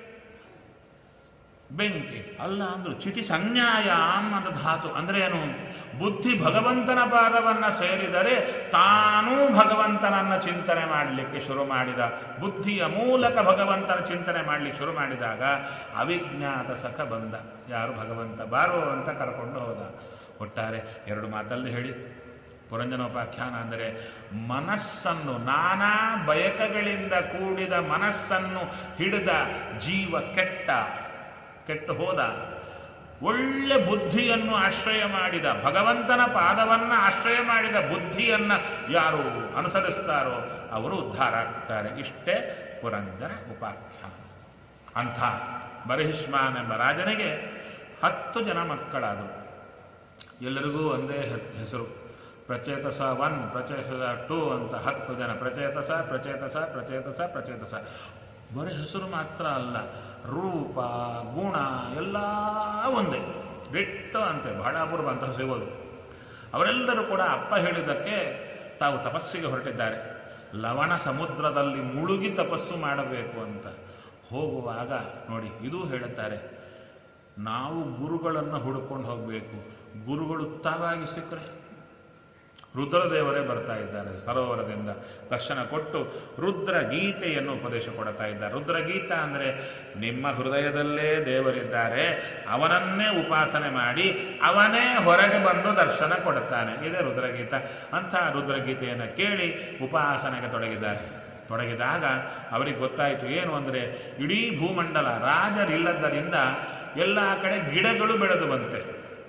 ಬೆಂಕಿ ಅಲ್ಲ ಅಂದ್ರು ಚಿತಿ ಸಂಜ್ಞಾಯಾಮ್ ಅಂತ ಧಾತು ಅಂದ್ರೆ ಏನು ಬುದ್ಧಿ ಭಗವಂತನ ಪಾದವನ್ನ ಸೇರಿದರೆ ತಾನೂ ಭಗವಂತನನ್ನ ಚಿಂತನೆ ಮಾಡಲಿಕ್ಕೆ ಶುರು ಮಾಡಿದ ಬುದ್ಧಿಯ ಮೂಲಕ ಭಗವಂತನ ಚಿಂತನೆ ಮಾಡಲಿಕ್ಕೆ ಶುರು ಮಾಡಿದಾಗ ಅವಿಜ್ಞಾತ ಸಖ ಬಂದ ಯಾರು ಭಗವಂತ ಬಾರೋ ಅಂತ ಕರ್ಕೊಂಡು ಹೋದ ಒಟ್ಟಾರೆ ಎರಡು ಮಾತಲ್ಲಿ ಹೇಳಿ ಪುರಂಜನೋಪಾಖ್ಯಾನ ಅಂದರೆ ಮನಸ್ಸನ್ನು ನಾನಾ ಬಯಕಗಳಿಂದ ಕೂಡಿದ ಮನಸ್ಸನ್ನು ಹಿಡಿದ ಜೀವ ಕೆಟ್ಟ ಕೆಟ್ಟು ಹೋದ ಒಳ್ಳೆ ಬುದ್ಧಿಯನ್ನು ಆಶ್ರಯ ಮಾಡಿದ ಭಗವಂತನ ಪಾದವನ್ನು ಆಶ್ರಯ ಮಾಡಿದ ಬುದ್ಧಿಯನ್ನು ಯಾರು ಅನುಸರಿಸ್ತಾರೋ ಅವರು ಉದ್ಧಾರ ಆಗ್ತಾರೆ ಇಷ್ಟೇ ಪುರಂಜನ ಉಪಾಖ್ಯಾನ ಅಂಥ ಬರಹಿಷ್ಮಾನ್ ಎಂಬ ರಾಜನಿಗೆ ಹತ್ತು ಜನ ಮಕ್ಕಳಾದರು ಎಲ್ಲರಿಗೂ ಒಂದೇ ಹೆ- ಹೆಸರು ಪ್ರಚೇತಸ ಒನ್ ಪ್ರಚೇತಸ ಟೂ ಅಂತ ಹತ್ತು ಜನ ಪ್ರಚೇತಸ ಪ್ರಚೇತಸ ಪ್ರಚೇತಸ ಪ್ರಚೇತಸ ಬರೀ ಹೆಸರು ಮಾತ್ರ ಅಲ್ಲ ರೂಪ ಗುಣ ಎಲ್ಲ ಒಂದೇ ಬಿಟ್ಟು ಅಂತೆ ಬಹಳ ಅಪೂರ್ವ ಅಂತ ಸಿಗೋದು ಅವರೆಲ್ಲರೂ ಕೂಡ ಅಪ್ಪ ಹೇಳಿದ್ದಕ್ಕೆ ತಾವು ತಪಸ್ಸಿಗೆ ಹೊರಟಿದ್ದಾರೆ ಲವಣ ಸಮುದ್ರದಲ್ಲಿ ಮುಳುಗಿ ತಪಸ್ಸು ಮಾಡಬೇಕು ಅಂತ ಹೋಗುವಾಗ ನೋಡಿ ಇದು ಹೇಳುತ್ತಾರೆ ನಾವು ಗುರುಗಳನ್ನು ಹುಡುಕೊಂಡು ಹೋಗಬೇಕು ಗುರುಗಳು ತಾವಾಗಿ ಸಿಕ್ಕರೆ ರುದ್ರದೇವರೇ ಬರ್ತಾ ಇದ್ದಾರೆ ಸರೋವರದಿಂದ ದರ್ಶನ ಕೊಟ್ಟು ರುದ್ರ ಗೀತೆಯನ್ನು ಉಪದೇಶ ಕೊಡ್ತಾ ಇದ್ದಾರೆ ರುದ್ರಗೀತ ಅಂದರೆ ನಿಮ್ಮ ಹೃದಯದಲ್ಲೇ ದೇವರಿದ್ದಾರೆ ಅವನನ್ನೇ ಉಪಾಸನೆ ಮಾಡಿ ಅವನೇ ಹೊರಗೆ ಬಂದು ದರ್ಶನ ಕೊಡುತ್ತಾನೆ ಇದೇ ರುದ್ರಗೀತ ಅಂಥ ರುದ್ರಗೀತೆಯನ್ನು ಕೇಳಿ ಉಪಾಸನೆಗೆ ತೊಡಗಿದ್ದಾರೆ ತೊಡಗಿದಾಗ ಅವರಿಗೆ ಗೊತ್ತಾಯಿತು ಏನು ಅಂದರೆ ಇಡೀ ಭೂಮಂಡಲ ರಾಜರಿಲ್ಲದ್ದರಿಂದ ಎಲ್ಲ ಕಡೆ ಗಿಡಗಳು ಬೆಳೆದು ಬಂತೆ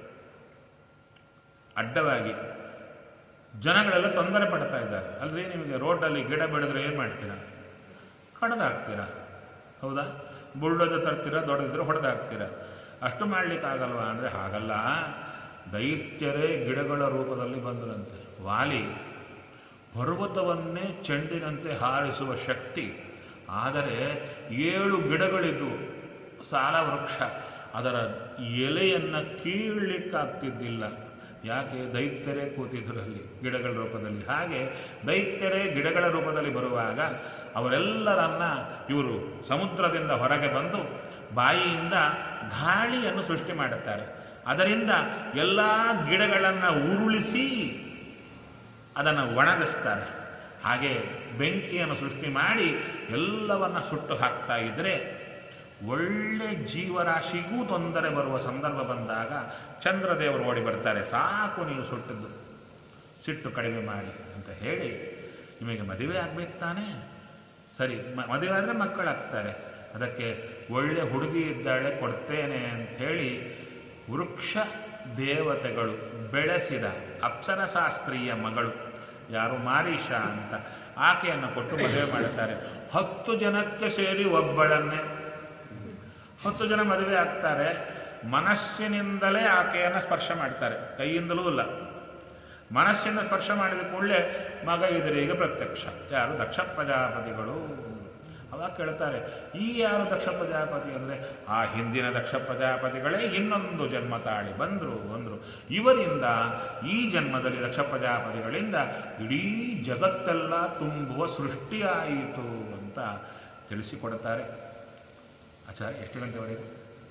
ಅಡ್ಡವಾಗಿ ಜನಗಳೆಲ್ಲ ತೊಂದರೆ ಪಡ್ತಾ ಇದ್ದಾರೆ ಅಲ್ರಿ ನಿಮಗೆ ರೋಡಲ್ಲಿ ಗಿಡ ಬೆಳೆದ್ರೆ ಏನು ಮಾಡ್ತೀರಾ ಕಡ್ದಾಕ್ತೀರಾ ಹೌದಾ ಬುಲ್ಡೋದ ತರ್ತೀರಾ ದೊಡ್ಡದಿದ್ರೆ ಹೊಡೆದಾಕ್ತೀರಾ ಅಷ್ಟು ಮಾಡ್ಲಿಕ್ಕಾಗಲ್ವಾ ಅಂದರೆ ಹಾಗಲ್ಲ ದೈತ್ಯರೇ ಗಿಡಗಳ ರೂಪದಲ್ಲಿ ಬಂದರಂತೆ ವಾಲಿ ಪರ್ವತವನ್ನೇ ಚೆಂಡಿನಂತೆ ಹಾರಿಸುವ ಶಕ್ತಿ ಆದರೆ ಏಳು ಗಿಡಗಳಿದ್ದು ಸಾಲ ವೃಕ್ಷ ಅದರ ಎಲೆಯನ್ನು ಕೀಳಲಿಕ್ಕಾಗ್ತಿದ್ದಿಲ್ಲ ಯಾಕೆ ದೈತ್ಯರೇ ಕೂತಿದ್ರು ಅಲ್ಲಿ ಗಿಡಗಳ ರೂಪದಲ್ಲಿ ಹಾಗೆ ದೈತ್ಯರೇ ಗಿಡಗಳ ರೂಪದಲ್ಲಿ ಬರುವಾಗ ಅವರೆಲ್ಲರನ್ನ ಇವರು ಸಮುದ್ರದಿಂದ ಹೊರಗೆ ಬಂದು ಬಾಯಿಯಿಂದ ಗಾಳಿಯನ್ನು ಸೃಷ್ಟಿ ಮಾಡುತ್ತಾರೆ ಅದರಿಂದ ಎಲ್ಲ ಗಿಡಗಳನ್ನು ಉರುಳಿಸಿ ಅದನ್ನು ಒಣಗಿಸ್ತಾರೆ ಹಾಗೆ ಬೆಂಕಿಯನ್ನು ಸೃಷ್ಟಿ ಮಾಡಿ ಎಲ್ಲವನ್ನ ಸುಟ್ಟು ಹಾಕ್ತಾ ಇದ್ರೆ ಒಳ್ಳೆ ಜೀವರಾಶಿಗೂ ತೊಂದರೆ ಬರುವ ಸಂದರ್ಭ ಬಂದಾಗ ಚಂದ್ರದೇವರು ಓಡಿ ಬರ್ತಾರೆ ಸಾಕು ನೀವು ಸುಟ್ಟದ್ದು ಸಿಟ್ಟು ಕಡಿಮೆ ಮಾಡಿ ಅಂತ ಹೇಳಿ ನಿಮಗೆ ಮದುವೆ ಆಗ್ಬೇಕು ತಾನೇ ಸರಿ ಮ- ಮದುವೆ ಆದರೆ ಮಕ್ಕಳಾಗ್ತಾರೆ ಅದಕ್ಕೆ ಒಳ್ಳೆ ಹುಡುಗಿ ಇದ್ದಾಳೆ ಕೊಡ್ತೇನೆ ಅಂತ ಹೇಳಿ ವೃಕ್ಷ ದೇವತೆಗಳು ಬೆಳೆಸಿದ ಅಪ್ಸರಶಾಸ್ತ್ರೀಯ ಮಗಳು ಯಾರು ಮಾರೀಷ ಅಂತ ಆಕೆಯನ್ನು ಕೊಟ್ಟು ಮದುವೆ ಮಾಡುತ್ತಾರೆ ಹತ್ತು ಜನಕ್ಕೆ ಸೇರಿ ಒಬ್ಬಳನ್ನೇ ಹತ್ತು ಜನ ಮದುವೆ ಆಗ್ತಾರೆ ಮನಸ್ಸಿನಿಂದಲೇ ಆಕೆಯನ್ನು ಸ್ಪರ್ಶ ಮಾಡ್ತಾರೆ ಕೈಯಿಂದಲೂ ಇಲ್ಲ ಮನಸ್ಸಿಂದ ಸ್ಪರ್ಶ ಮಾಡಿದ ಕೂಡಲೇ ಮಗ ಎದುರಿಗೆ ಪ್ರತ್ಯಕ್ಷ ಯಾರು ದಕ್ಷ ಪ್ರಜಾಪತಿಗಳು ಅವಾಗ ಕೇಳ್ತಾರೆ ಈ ಯಾರು ದಕ್ಷ ಪ್ರಜಾಪತಿ ಅಂದರೆ ಆ ಹಿಂದಿನ ದಕ್ಷ ಪ್ರಜಾಪತಿಗಳೇ ಇನ್ನೊಂದು ಜನ್ಮ ತಾಳಿ ಬಂದರು ಬಂದರು ಇವರಿಂದ ಈ ಜನ್ಮದಲ್ಲಿ ದಕ್ಷ ಪ್ರಜಾಪತಿಗಳಿಂದ ಇಡೀ ಜಗತ್ತೆಲ್ಲ ತುಂಬುವ ಸೃಷ್ಟಿಯಾಯಿತು ಅಂತ ತಿಳಿಸಿಕೊಡುತ್ತಾರೆ ಆಚಾರ್ಯ ಎಷ್ಟು ಗಂಟೆವರೆಗೆ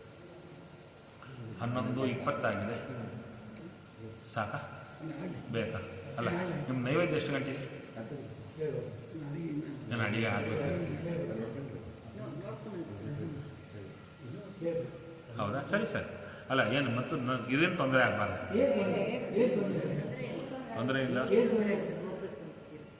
ಹನ್ನೊಂದು ಇಪ್ಪತ್ತಾಗಿದೆ ಸಾಕಾ ಬೇಕಾ ಅಲ್ಲ ನಿಮ್ಮ ನೈವೇದ್ಯ ಎಷ್ಟು ಗಂಟೆಗೆ ನಾನು ಅಡಿಗೆ ಆಗಬೇಕು ಹೌದಾ ಸರಿ ಸರ್ ಅಲ್ಲ ಏನು ಮತ್ತು ನ- ಇದೇನು ತೊಂದರೆ ಆಗಬಾರ್ದು ತೊಂದರೆ ಇಲ್ಲ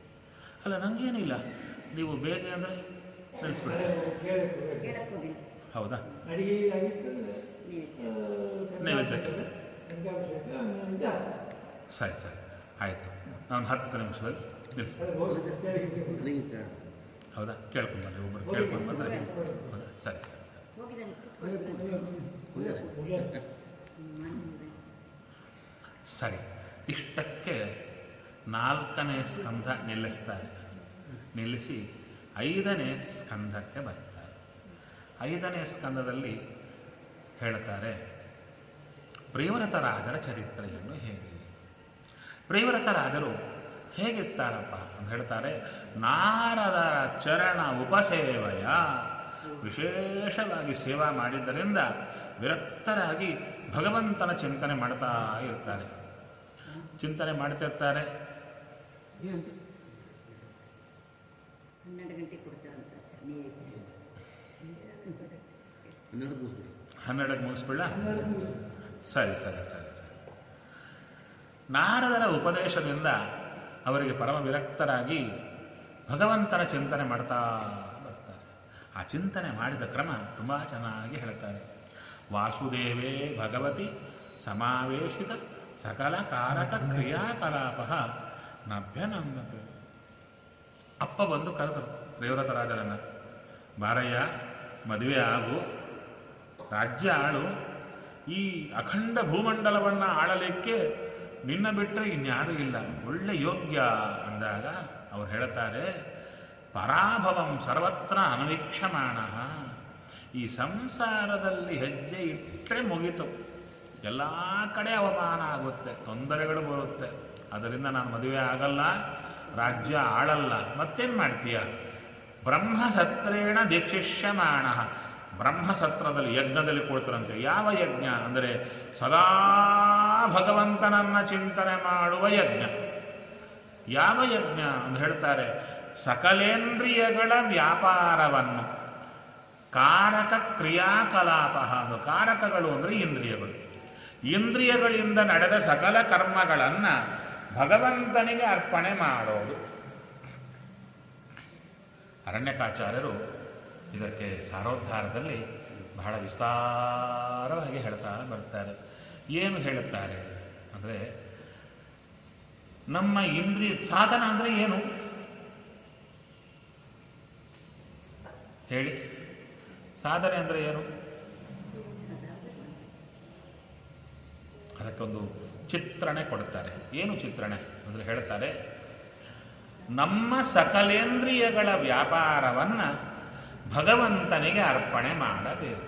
ಅಲ್ಲ ನನಗೇನಿಲ್ಲ ನೀವು ಬೇಗ ಅಂದರೆ ತಿಳಿಸ್ಬಿಡಿ ಕೇಳಕ್ ಹೋಗಿ ಹೌದಾ ಅಡಿಗೆ ಆಗಿತ್ತು ನೈವೇದ್ಯಕ್ಕೆ. ಕನಕಾಭಿಷೇಕ ಆಮೇಲೆ ಜಾಸ್ತಿ ಸರಿ ಸರಿ ಆಯಿತು ನಾನು ಹತ್ತು ನಿಮಿಷದಲ್ಲಿ ನಿಲ್ಲಿಸಿ ಅದು ಹೋಗಿ ಕೇಳಿಕೆ ನನಗೆ ಬೇಡ. ಹೌದಾ ಕೇಳ್ಕೊಂಡು ಬನ್ನಿ ಒಬ್ಬರು ಕೇಳ್ಕೊಂಡು ಬಂದರೆ ಹೌದಾ ಸರಿ ಸರಿ ಸರಿ ಹೋಗಿದ್ದಾನೆ ಕೂತ್ಕೊಳ್ಳಿ. ಹೋಗ್ಯಾರೆ? ಹ್ಮ್, ನಾನು ಸರಿ ಇಷ್ಟಕ್ಕೆ ನಾಲ್ಕನೇ ಸ್ಕಂಧ ನಿಲ್ಲಿಸ್ತಾರೆ ನಿಲ್ಲಿಸಿ ಐದನೇ ಸ್ಕಂಧಕ್ಕೆ ಬರ್ತಾರೆ ಐದನೇ ಸ್ಕಂದದಲ್ಲಿ ಹೇಳ್ತಾರೆ ಪ್ರಿಯವ್ರತ ರಾಜರ ಚರಿತ್ರೆಯನ್ನು ಹೇಳಿ ಪ್ರಿಯವ್ರತ ರಾಜರು ಹೇಗಿರ್ತಾರಪ್ಪ ಅಂತ ಹೇಳ್ತಾರೆ ನಾರದರ ಚರಣ ಉಪಸೇವೆಯ ವಿಶೇಷವಾಗಿ ಸೇವಾ ಮಾಡಿದ್ದರಿಂದ ವಿರಕ್ತರಾಗಿ ಭಗವಂತನ ಚಿಂತನೆ ಮಾಡ್ತಾ ಇರ್ತಾರೆ ಚಿಂತನೆ ಮಾಡ್ತಿರ್ತಾರೆ ಹನ್ನೆರಡು ಗಂಟೆಗೆ ಕೊಡ್ತಾರಂತ ಆಚಾರ್ಯ ನೈವೇದ್ಯ ಹನ್ನೆರಡು ಮುಗಿಸ್ಬಿಡಿ ಹನ್ನೆರಡಕ್ಕೆ ಮುಗಿಸ್ಬಿಡ ಹನ್ನೆರಡು ದಿವಸ ಸರಿ ಸರಿ ಸರಿ ಸರಿ ನಾರದರ ಉಪದೇಶದಿಂದ ಅವರಿಗೆ ಪರಮ ವಿರಕ್ತರಾಗಿ ಭಗವಂತನ ಚಿಂತನೆ ಮಾಡ್ತಾ ಬರ್ತಾರೆ ಆ ಚಿಂತನೆ ಮಾಡಿದ ಕ್ರಮ ತುಂಬ ಚೆನ್ನಾಗಿ ಹೇಳ್ತಾರೆ ವಾಸುದೇವೇ ಭಗವತಿ ಸಮಾವೇಶಿತ ಸಕಲ ಕಾರಕ ಕ್ರಿಯಾಕಲಾಪ ನಭ್ಯನಂದತೆ ಅಪ್ಪ ಬಂದು ಕರೆದರು ದೇವರತರಾಜರನ್ನು ಬಾರಯ್ಯ ಮದುವೆ ಆಗು ರಾಜ್ಯ ಆಳು ಈ ಅಖಂಡ ಭೂಮಂಡಲವನ್ನು ಆಳಲಿಕ್ಕೆ ನಿನ್ನ ಬಿಟ್ಟರೆ ಇನ್ಯಾರೂ ಇಲ್ಲ ಒಳ್ಳೆ ಯೋಗ್ಯ ಅಂದಾಗ ಅವ್ರು ಹೇಳ್ತಾರೆ ಪರಾಭವಂ ಸರ್ವತ್ರ ಅನವೀಕ್ಷಮಾಣ ಈ ಸಂಸಾರದಲ್ಲಿ ಹೆಜ್ಜೆ ಇಟ್ಟರೆ ಮುಗೀತು ಎಲ್ಲ ಕಡೆ ಅವಮಾನ ಆಗುತ್ತೆ ತೊಂದರೆಗಳು ಬರುತ್ತೆ ಅದರಿಂದ ನಾನು ಮದುವೆ ಆಗಲ್ಲ ರಾಜ್ಯ ಆಳಲ್ಲ ಮತ್ತೇನು ಮಾಡ್ತೀಯ ಬ್ರಹ್ಮಸತ್ರೇಣ ದೀಕ್ಷಿಷ್ಯಮಾಣ ಬ್ರಹ್ಮಸತ್ರದಲ್ಲಿ ಯಜ್ಞದಲ್ಲಿ ಕೊಡ್ತಾರಂತೆ ಯಾವ ಯಜ್ಞ ಅಂದರೆ ಸದಾ ಭಗವಂತನನ್ನ ಚಿಂತನೆ ಮಾಡುವ ಯಜ್ಞ ಯಾವ ಯಜ್ಞ ಅಂತ ಹೇಳ್ತಾರೆ ಸಕಲೇಂದ್ರಿಯಗಳ ವ್ಯಾಪಾರವನ್ನು ಕಾರಕ ಕ್ರಿಯಾಕಲಾಪ ಅದು ಕಾರಕಗಳು ಅಂದರೆ ಇಂದ್ರಿಯಗಳು ಇಂದ್ರಿಯಗಳಿಂದ ನಡೆದ ಸಕಲ ಕರ್ಮಗಳನ್ನು ಭಗವಂತನಿಗೆ ಅರ್ಪಣೆ ಮಾಡೋದು ಅರಣ್ಯಕಾಚಾರ್ಯರು ಇದಕ್ಕೆ ಸಾರೋದ್ಧಾರದಲ್ಲಿ ಬಹಳ ವಿಸ್ತಾರವಾಗಿ ಹೇಳ್ತಾ ಬರ್ತಾರೆ ಏನು ಹೇಳುತ್ತಾರೆ ಅಂದರೆ ನಮ್ಮ ಇಂದ್ರಿಯ ಸಾಧನ ಅಂದರೆ ಏನು ಹೇಳಿ ಸಾಧನೆ ಅಂದರೆ ಏನು ಅದಕ್ಕೊಂದು ಚಿತ್ರಣೆ ಕೊಡುತ್ತಾರೆ ಏನು ಚಿತ್ರಣೆ ಅಂದರೆ ಹೇಳ್ತಾರೆ ನಮ್ಮ ಸಕಲೇಂದ್ರಿಯಗಳ ವ್ಯಾಪಾರವನ್ನು ಭಗವಂತನಿಗೆ ಅರ್ಪಣೆ ಮಾಡಬೇಕು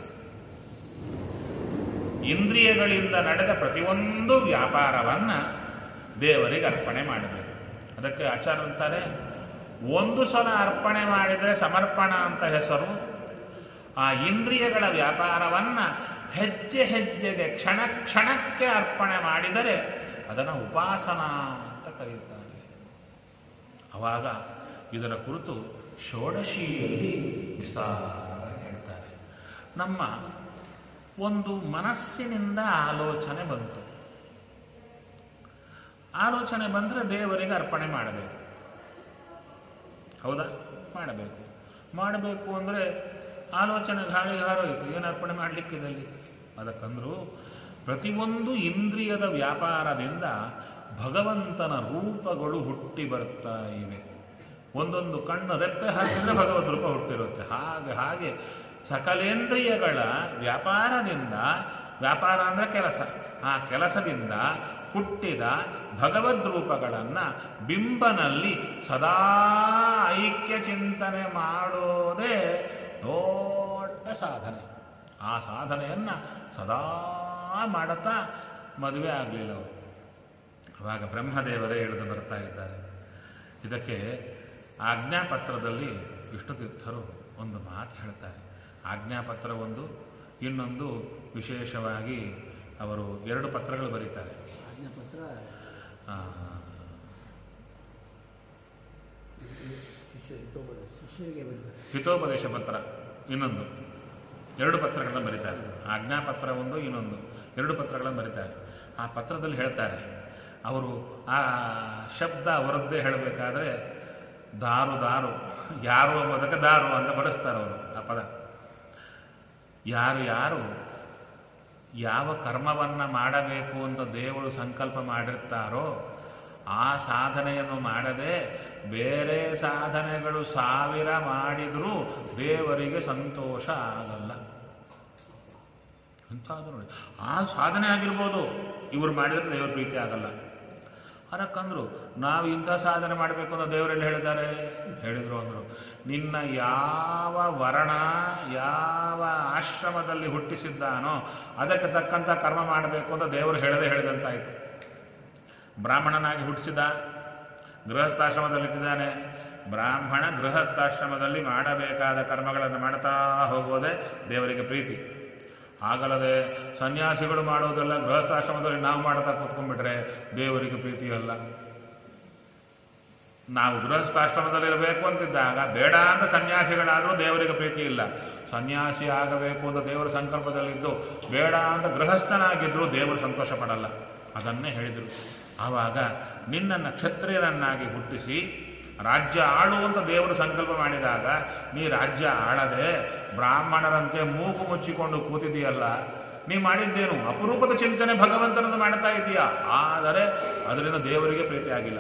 ಇಂದ್ರಿಯಗಳಿಂದ ನಡೆದ ಪ್ರತಿಯೊಂದು ವ್ಯಾಪಾರವನ್ನು ದೇವರಿಗೆ ಅರ್ಪಣೆ ಮಾಡಬೇಕು ಅದಕ್ಕೆ ಆಚಾರ ಅಂತಾರೆ ಒಂದು ಸಲ ಅರ್ಪಣೆ ಮಾಡಿದರೆ ಸಮರ್ಪಣ ಅಂತ ಹೆಸರು ಆ ಇಂದ್ರಿಯಗಳ ವ್ಯಾಪಾರವನ್ನು ಹೆಜ್ಜೆ ಹೆಜ್ಜೆಗೆ ಕ್ಷಣ ಕ್ಷಣಕ್ಕೆ ಅರ್ಪಣೆ ಮಾಡಿದರೆ ಅದನ್ನು ಉಪಾಸನಾ ಅಂತ ಕರೆಯುತ್ತಾರೆ ಆವಾಗ ಇದರ ಕುರಿತು ಷೋಡಶಿಯಲ್ಲಿ ವಿಸ್ತಾರವಾಗಿ ಹೇಳ್ತಾರೆ ನಮ್ಮ ಒಂದು ಮನಸ್ಸಿನಿಂದ ಆಲೋಚನೆ ಬಂತು ಆಲೋಚನೆ ಬಂದರೆ ದೇವರಿಗೆ ಅರ್ಪಣೆ ಮಾಡಬೇಕು ಹೌದಾ ಮಾಡಬೇಕು ಮಾಡಬೇಕು ಅಂದರೆ ಆಲೋಚನೆ ಗಾಳಿ ಹಾರೋಯ್ತು ಏನು ಅರ್ಪಣೆ ಮಾಡಲಿಕ್ಕಿದಲ್ಲಿ ಅದಕ್ಕಂದ್ರು ಪ್ರತಿಯೊಂದು ಇಂದ್ರಿಯದ ವ್ಯಾಪಾರದಿಂದ ಭಗವಂತನ ರೂಪಗಳು ಹುಟ್ಟಿ ಬರ್ತಾ ಇವೆ ಒಂದೊಂದು ಕಣ್ಣು ರೆಪ್ಪೆ ಹಾಕಿದ್ರೆ ಭಗವದ್ ರೂಪ ಹುಟ್ಟಿರುತ್ತೆ ಹಾಗೆ ಹಾಗೆ ಸಕಲೇಂದ್ರಿಯಗಳ ವ್ಯಾಪಾರದಿಂದ ವ್ಯಾಪಾರ ಅಂದರೆ ಕೆಲಸ ಆ ಕೆಲಸದಿಂದ ಹುಟ್ಟಿದ ಭಗವದ್ ರೂಪಗಳನ್ನು ಬಿಂಬನಲ್ಲಿ ಸದಾ ಐಕ್ಯ ಚಿಂತನೆ ಮಾಡೋದೇ ದೊಡ್ಡ ಸಾಧನೆ ಆ ಸಾಧನೆಯನ್ನು ಸದಾ ಮಾಡುತ್ತಾ ಮದುವೆ ಆಗಲಿಲ್ಲ ಅವರು ಅವಾಗ ಬ್ರಹ್ಮದೇವರೇ ಇಳಿದು ಬರ್ತಾ ಇದ್ದಾರೆ ಇದಕ್ಕೆ ಆಜ್ಞಾಪತ್ರದಲ್ಲಿ ವಿಷ್ಣುತೀರ್ಥರು ಒಂದು ಮಾತು ಹೇಳ್ತಾರೆ ಆಜ್ಞಾಪತ್ರ ಒಂದು ಇನ್ನೊಂದು ವಿಶೇಷವಾಗಿ ಅವರು ಎರಡು ಪತ್ರಗಳು ಬರೀತಾರೆ ಆಜ್ಞಾಪತ್ರ ಆ, ಶಿಷ್ಯ ಹಿತೋಪದೇಶ ಶಿಷ್ಯರಿಗೆ ಬರೀತಾರೆ ಹಿತೋಪದೇಶ ಪತ್ರ ಇನ್ನೊಂದು ಎರಡು ಪತ್ರಗಳನ್ನು ಬರೀತಾರೆ ಆಜ್ಞಾಪತ್ರ ಒಂದು ಇನ್ನೊಂದು ಎರಡು ಪತ್ರಗಳನ್ನು ಬರೀತಾರೆ ಆ ಪತ್ರದಲ್ಲಿ ಹೇಳ್ತಾರೆ ಅವರು ಆ ಶಬ್ದ ಅವರದ್ದೇ ಹೇಳಬೇಕಾದ್ರೆ ದಾರು ದಾರು ಯಾರು ಎಂಬುದಕ್ಕೆ ದಾರು ಅಂತ ಬರೆಸ್ತಾರೆ ಅವರು ಆ ಪದ ಯಾರು ಯಾರು ಯಾವ ಕರ್ಮವನ್ನು ಮಾಡಬೇಕು ಅಂತ ದೇವರು ಸಂಕಲ್ಪ ಮಾಡಿರ್ತಾರೋ ಆ ಸಾಧನೆಯನ್ನು ಮಾಡದೆ ಬೇರೆ ಸಾಧನೆಗಳು ಸಾವಿರ ಮಾಡಿದರೂ ದೇವರಿಗೆ ಸಂತೋಷ ಆಗಲ್ಲ ಅಂಥದ್ದು ನೋಡಿ ಆ ಸಾಧನೆ ಆಗಿರ್ಬೋದು ಇವರು ಮಾಡಿದ್ರೆ ದೇವರ ಪ್ರೀತಿ ಆಗಲ್ಲ ಅದಕ್ಕಂದ್ರು ನಾವು ಇಂಥ ಸಾಧನೆ ಮಾಡಬೇಕು ಅಂತ ದೇವರೆಲ್ಲ ಹೇಳಿದ್ದಾರೆ ಹೇಳಿದರು ಅಂದರು ನಿನ್ನ ಯಾವ ವರ್ಣ ಯಾವ ಆಶ್ರಮದಲ್ಲಿ ಹುಟ್ಟಿಸಿದ್ದಾನೋ ಅದಕ್ಕೆ ತಕ್ಕಂಥ ಕರ್ಮ ಮಾಡಬೇಕು ಅಂತ ದೇವರು ಹೇಳದೆ ಹೇಳಿದಂತಾಯಿತು ಬ್ರಾಹ್ಮಣನಾಗಿ ಹುಟ್ಟಿಸಿದ ಗೃಹಸ್ಥಾಶ್ರಮದಲ್ಲಿಟ್ಟಿದ್ದಾನೆ ಬ್ರಾಹ್ಮಣ ಗೃಹಸ್ಥಾಶ್ರಮದಲ್ಲಿ ಮಾಡಬೇಕಾದ ಕರ್ಮಗಳನ್ನು ಮಾಡ್ತಾ ಹೋಗೋದೇ ದೇವರಿಗೆ ಪ್ರೀತಿ ಆಗಲ್ಲದೆ ಸನ್ಯಾಸಿಗಳು ಮಾಡೋದೆಲ್ಲ ಗೃಹಸ್ಥಾಶ್ರಮದಲ್ಲಿ ನಾವು ಮಾಡ್ತಾ ಕೂತ್ಕೊಂಡ್ಬಿಟ್ರೆ ದೇವರಿಗೆ ಪ್ರೀತಿಯಲ್ಲ ನಾವು ಗೃಹಸ್ಥಾಶ್ರಮದಲ್ಲಿರಬೇಕು ಅಂತಿದ್ದಾಗ ಬೇಡ ಅಂತ ಸನ್ಯಾಸಿಗಳಾದರೂ ದೇವರಿಗೆ ಪ್ರೀತಿ ಇಲ್ಲ ಸನ್ಯಾಸಿ ಆಗಬೇಕು ಅಂತ ದೇವರ ಸಂಕಲ್ಪದಲ್ಲಿದ್ದು ಬೇಡ ಅಂತ ಗೃಹಸ್ಥನಾಗಿದ್ದರೂ ದೇವರು ಸಂತೋಷ ಪಡಲ್ಲ ಅದನ್ನೇ ಹೇಳಿದರು ಆವಾಗ ನಿನ್ನನ್ನು ಕ್ಷತ್ರಿಯರನ್ನಾಗಿ ಹುಟ್ಟಿಸಿ ರಾಜ್ಯ ಆಳುವಂತ ದೇವರು ಸಂಕಲ್ಪ ಮಾಡಿದಾಗ ನೀ ರಾಜ್ಯ ಆಳದೆ ಬ್ರಾಹ್ಮಣರಂತೆ ಮೂಗು ಮುಚ್ಚಿಕೊಂಡು ಕೂತಿದೆಯಲ್ಲ ನೀ ಮಾಡಿದ್ದೇನು ಅಪರೂಪದ ಚಿಂತನೆ ಭಗವಂತನದು ಮಾಡ್ತಾ ಇದೀಯಾ ಆದರೆ ಅದರಿಂದ ದೇವರಿಗೆ ಪ್ರೀತಿ ಆಗಿಲ್ಲ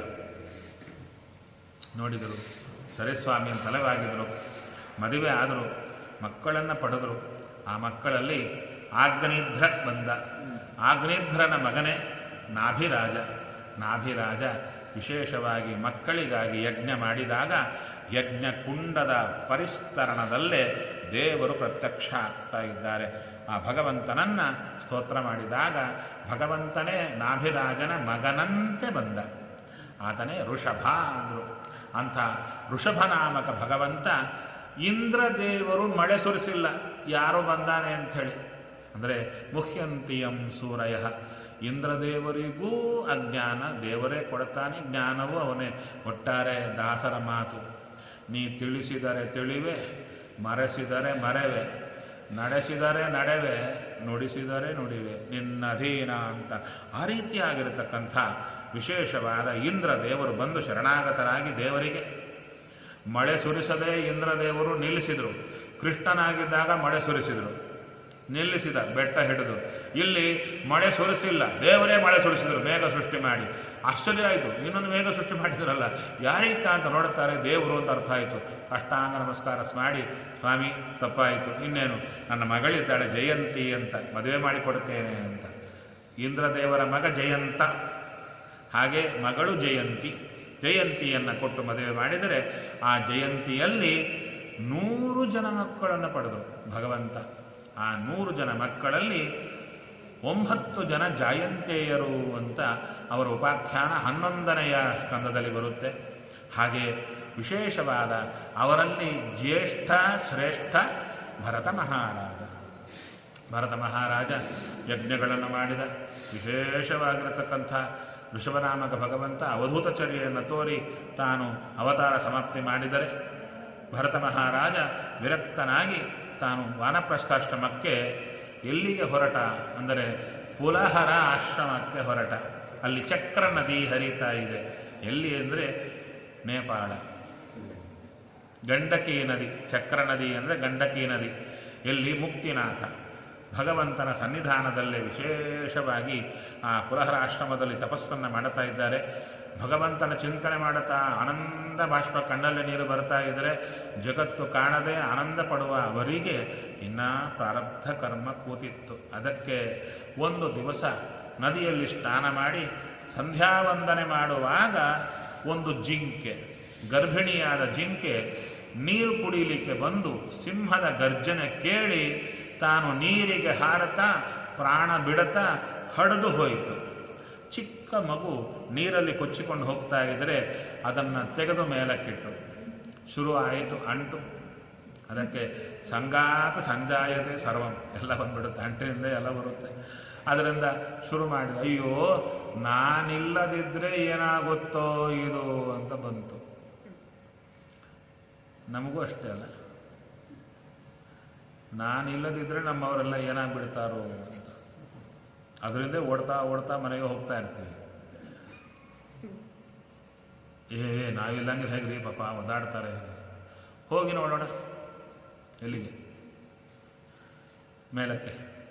ನೋಡಿದರು ಸರಿಸ್ವಾಮಿ ತಲೆವಾಗಿದ್ದರು ಮದುವೆ ಆದರು ಮಕ್ಕಳನ್ನು ಪಡೆದರು ಆ ಮಕ್ಕಳಲ್ಲಿ ಆಗ್ನೇಧ್ರ ಬಂದ ಆಗ್ನೇಧ್ರನ ಮಗನೇ ನಾಭಿರಾಜ ನಾಭಿರಾಜ ವಿಶೇಷವಾಗಿ ಮಕ್ಕಳಿಗಾಗಿ ಯಜ್ಞ ಮಾಡಿದಾಗ ಯಜ್ಞ ಕುಂಡದ ಪರಿಸ್ತರಣದಲ್ಲೇ ದೇವರು ಪ್ರತ್ಯಕ್ಷ ಆಗ್ತಾ ಇದ್ದಾರೆ ಆ ಭಗವಂತನನ್ನ ಸ್ತೋತ್ರ ಮಾಡಿದಾಗ ಭಗವಂತನೇ ನಾಭಿರಾಜನ ಮಗನಂತೆ ಬಂದ ಆತನೇ ಋಷಭ ಅಂದರು ಅಂಥ ಋಷಭನಾಮಕ ಭಗವಂತ ಇಂದ್ರದೇವರು ಮಳೆ ಸುರಿಸಿಲ್ಲ ಯಾರು ಬಂದಾನೆ ಅಂಥೇಳಿ ಅಂದರೆ ಮುಹ್ಯಂತಿಯಂ ಸೂರಯ ಇಂದ್ರದೇವರಿಗೂ ಅಜ್ಞಾನ ದೇವರೇ ಕೊಡ್ತಾನೆ ಜ್ಞಾನವೂ ಅವನೇ ಒಟ್ಟಾರೆ ದಾಸರ ಮಾತು ನೀ ತಿಳಿಸಿದರೆ ತಿಳಿವೆ ಮರೆಸಿದರೆ ಮರೆವೆ ನಡೆಸಿದರೆ ನಡೆವೆ ನುಡಿಸಿದರೆ ನುಡಿವೆ ನಿನ್ನ ಅಧೀನ ಅಂತ ಆ ರೀತಿಯಾಗಿರತಕ್ಕಂಥ ವಿಶೇಷವಾದ ಇಂದ್ರ ದೇವರು ಬಂದು ಶರಣಾಗತರಾಗಿ ದೇವರಿಗೆ ಮಳೆ ಸುರಿಸದೆ ಇಂದ್ರದೇವರು ನಿಲ್ಲಿಸಿದರು ಕೃಷ್ಣನಾಗಿದ್ದಾಗ ಮಳೆ ಸುರಿಸಿದರು ನಿಲ್ಲಿಸಿದ ಬೆಟ್ಟ ಹಿಡಿದು ಇಲ್ಲಿ ಮಳೆ ಸುರಿಸಿಲ್ಲ ದೇವರೇ ಮಳೆ ಸುರಿಸಿದರು ಮೇಘ ಸೃಷ್ಟಿ ಮಾಡಿ ಆಶ್ಚರ್ಯ ಆಯಿತು ಇನ್ನೊಂದು ಮೇಘ ಸೃಷ್ಟಿ ಮಾಡಿದ್ರಲ್ಲ ಯಾರೀತ ಅಂತ ನೋಡುತ್ತಾರೆ ದೇವರು ಅಂತ ಅರ್ಥ ಆಯಿತು ಅಷ್ಟಾಂಗ ನಮಸ್ಕಾರ ಮಾಡಿ ಸ್ವಾಮಿ ತಪ್ಪಾಯಿತು ಇನ್ನೇನು ನನ್ನ ಮಗಳಿದ್ದಾಳೆ ಜಯಂತಿ ಅಂತ ಮದುವೆ ಮಾಡಿಕೊಡ್ತೇನೆ ಅಂತ ಇಂದ್ರದೇವರ ಮಗ ಜಯಂತ ಹಾಗೆ ಮಗಳು ಜಯಂತಿ ಜಯಂತಿಯನ್ನು ಕೊಟ್ಟು ಮದುವೆ ಮಾಡಿದರೆ ಆ ಜಯಂತಿಯಲ್ಲಿ ನೂರು ಜನ ಮಕ್ಕಳನ್ನು ಪಡೆದರು ಭಗವಂತ ಆ ನೂರು ಜನ ಮಕ್ಕಳಲ್ಲಿ ಒಂಬತ್ತು ಜನ ಜಾಯಂತೇಯರು ಅಂತ ಅವರ ಉಪಾಖ್ಯಾನ ಹನ್ನೊಂದನೆಯ ಸ್ಕಂದದಲ್ಲಿ ಬರುತ್ತೆ ಹಾಗೆ ವಿಶೇಷವಾದ ಅವರಲ್ಲಿ ಜ್ಯೇಷ್ಠ ಶ್ರೇಷ್ಠ ಭರತ ಮಹಾರಾಜ ಭರತ ಮಹಾರಾಜ ಯಜ್ಞಗಳನ್ನು ಮಾಡಿದ ವಿಶೇಷವಾಗಿರತಕ್ಕಂಥ ಋಷಭನಾಮಕ ಭಗವಂತ ಅವಧೂತಚರ್ಯೆಯನ್ನು ತೋರಿ ತಾನು ಅವತಾರ ಸಮಾಪ್ತಿ ಮಾಡಿದರೆ ಭರತ ಮಹಾರಾಜ ವಿರಕ್ತನಾಗಿ ತಾನು ವಾನಪ್ರಸ್ಥಾಶ್ರಮಕ್ಕೆ ಎಲ್ಲಿಗೆ ಹೊರಟ ಅಂದರೆ ಪುಲಹರ ಆಶ್ರಮಕ್ಕೆ ಹೊರಟ ಅಲ್ಲಿ ಚಕ್ರ ನದಿ ಹರಿತಾ ಇದೆ ಎಲ್ಲಿ ಅಂದರೆ ನೇಪಾಳ ಗಂಡಕಿ ನದಿ ಚಕ್ರ ನದಿ ಅಂದರೆ ಗಂಡಕಿ ನದಿ ಎಲ್ಲಿ ಮುಕ್ತಿನಾಥ ಭಗವಂತನ ಸನ್ನಿಧಾನದಲ್ಲೇ ವಿಶೇಷವಾಗಿ ಆ ಪುರಹರ ಆಶ್ರಮದಲ್ಲಿ ತಪಸ್ಸನ್ನು ಮಾಡುತ್ತಾ ಇದ್ದಾರೆ ಭಗವಂತನ ಚಿಂತನೆ ಮಾಡುತ್ತಾ ಆನಂದ ಬಾಷ್ಪ ಕಣ್ಣಲ್ಲಿ ನೀರು ಬರ್ತಾ ಇದ್ದರೆ ಜಗತ್ತು ಕಾಣದೆ ಆನಂದ ಪಡುವ ಅವರಿಗೆ ಇನ್ನೂ ಪ್ರಾರಬ್ಧ ಕರ್ಮ ಕೂತಿತ್ತು ಅದಕ್ಕೆ ಒಂದು ದಿವಸ ನದಿಯಲ್ಲಿ ಸ್ನಾನ ಮಾಡಿ ಸಂಧ್ಯಾವಂದನೆ ಮಾಡುವಾಗ ಒಂದು ಜಿಂಕೆ ಗರ್ಭಿಣಿಯಾದ ಜಿಂಕೆ ನೀರು ಕುಡಿಯಲಿಕ್ಕೆ ಬಂದು ಸಿಂಹದ ಗರ್ಜನೆ ಕೇಳಿ ತಾನು ನೀರಿಗೆ ಹಾರತಾ ಪ್ರಾಣ ಬಿಡತಾ ಹಡಿದು ಹೋಯಿತು ಚಿಕ್ಕ ಮಗು ನೀರಲ್ಲಿ ಕೊಚ್ಚಿಕೊಂಡು ಹೋಗ್ತಾ ಇದ್ದರೆ ಅದನ್ನು ತೆಗೆದು ಮೇಲಕ್ಕಿಟ್ಟು ಶುರು ಆಯಿತು ಅಂಟು ಅದಕ್ಕೆ ಸಂಗಾತ ಸಂಜಾಯತೆ ಸರ್ವಂ ಎಲ್ಲ ಬಂದ್ಬಿಡುತ್ತೆ ಅಂಟಿನಿಂದ ಎಲ್ಲ ಬರುತ್ತೆ ಅದರಿಂದ ಶುರು ಮಾಡಿ ಅಯ್ಯೋ ನಾನಿಲ್ಲದಿದ್ದರೆ ಏನಾಗುತ್ತೋ ಇದು ಅಂತ ಬಂತು ನಮಗೂ ಅಷ್ಟೇ ಅಲ್ಲ ನಾನಿಲ್ಲದಿದ್ದರೆ ನಮ್ಮವರೆಲ್ಲ ಏನಾಗ್ಬಿಡ್ತಾರೋ ಅಂತ ಅದರಿಂದ ಓಡ್ತಾ ಓಡ್ತಾ ಮನೆಗೆ ಹೋಗ್ತಾ ಇರ್ತೀವಿ ಏ ನಾವಿಲ್ಲಂಗೆ ಹೇಗ್ರಿ ಪಾಪ ಒದ್ದಾಡ್ತಾರೆ ಹೋಗಿ ನೋಡೋಣ ಎಲ್ಲಿಗೆ ಮೇಲಕ್ಕೆ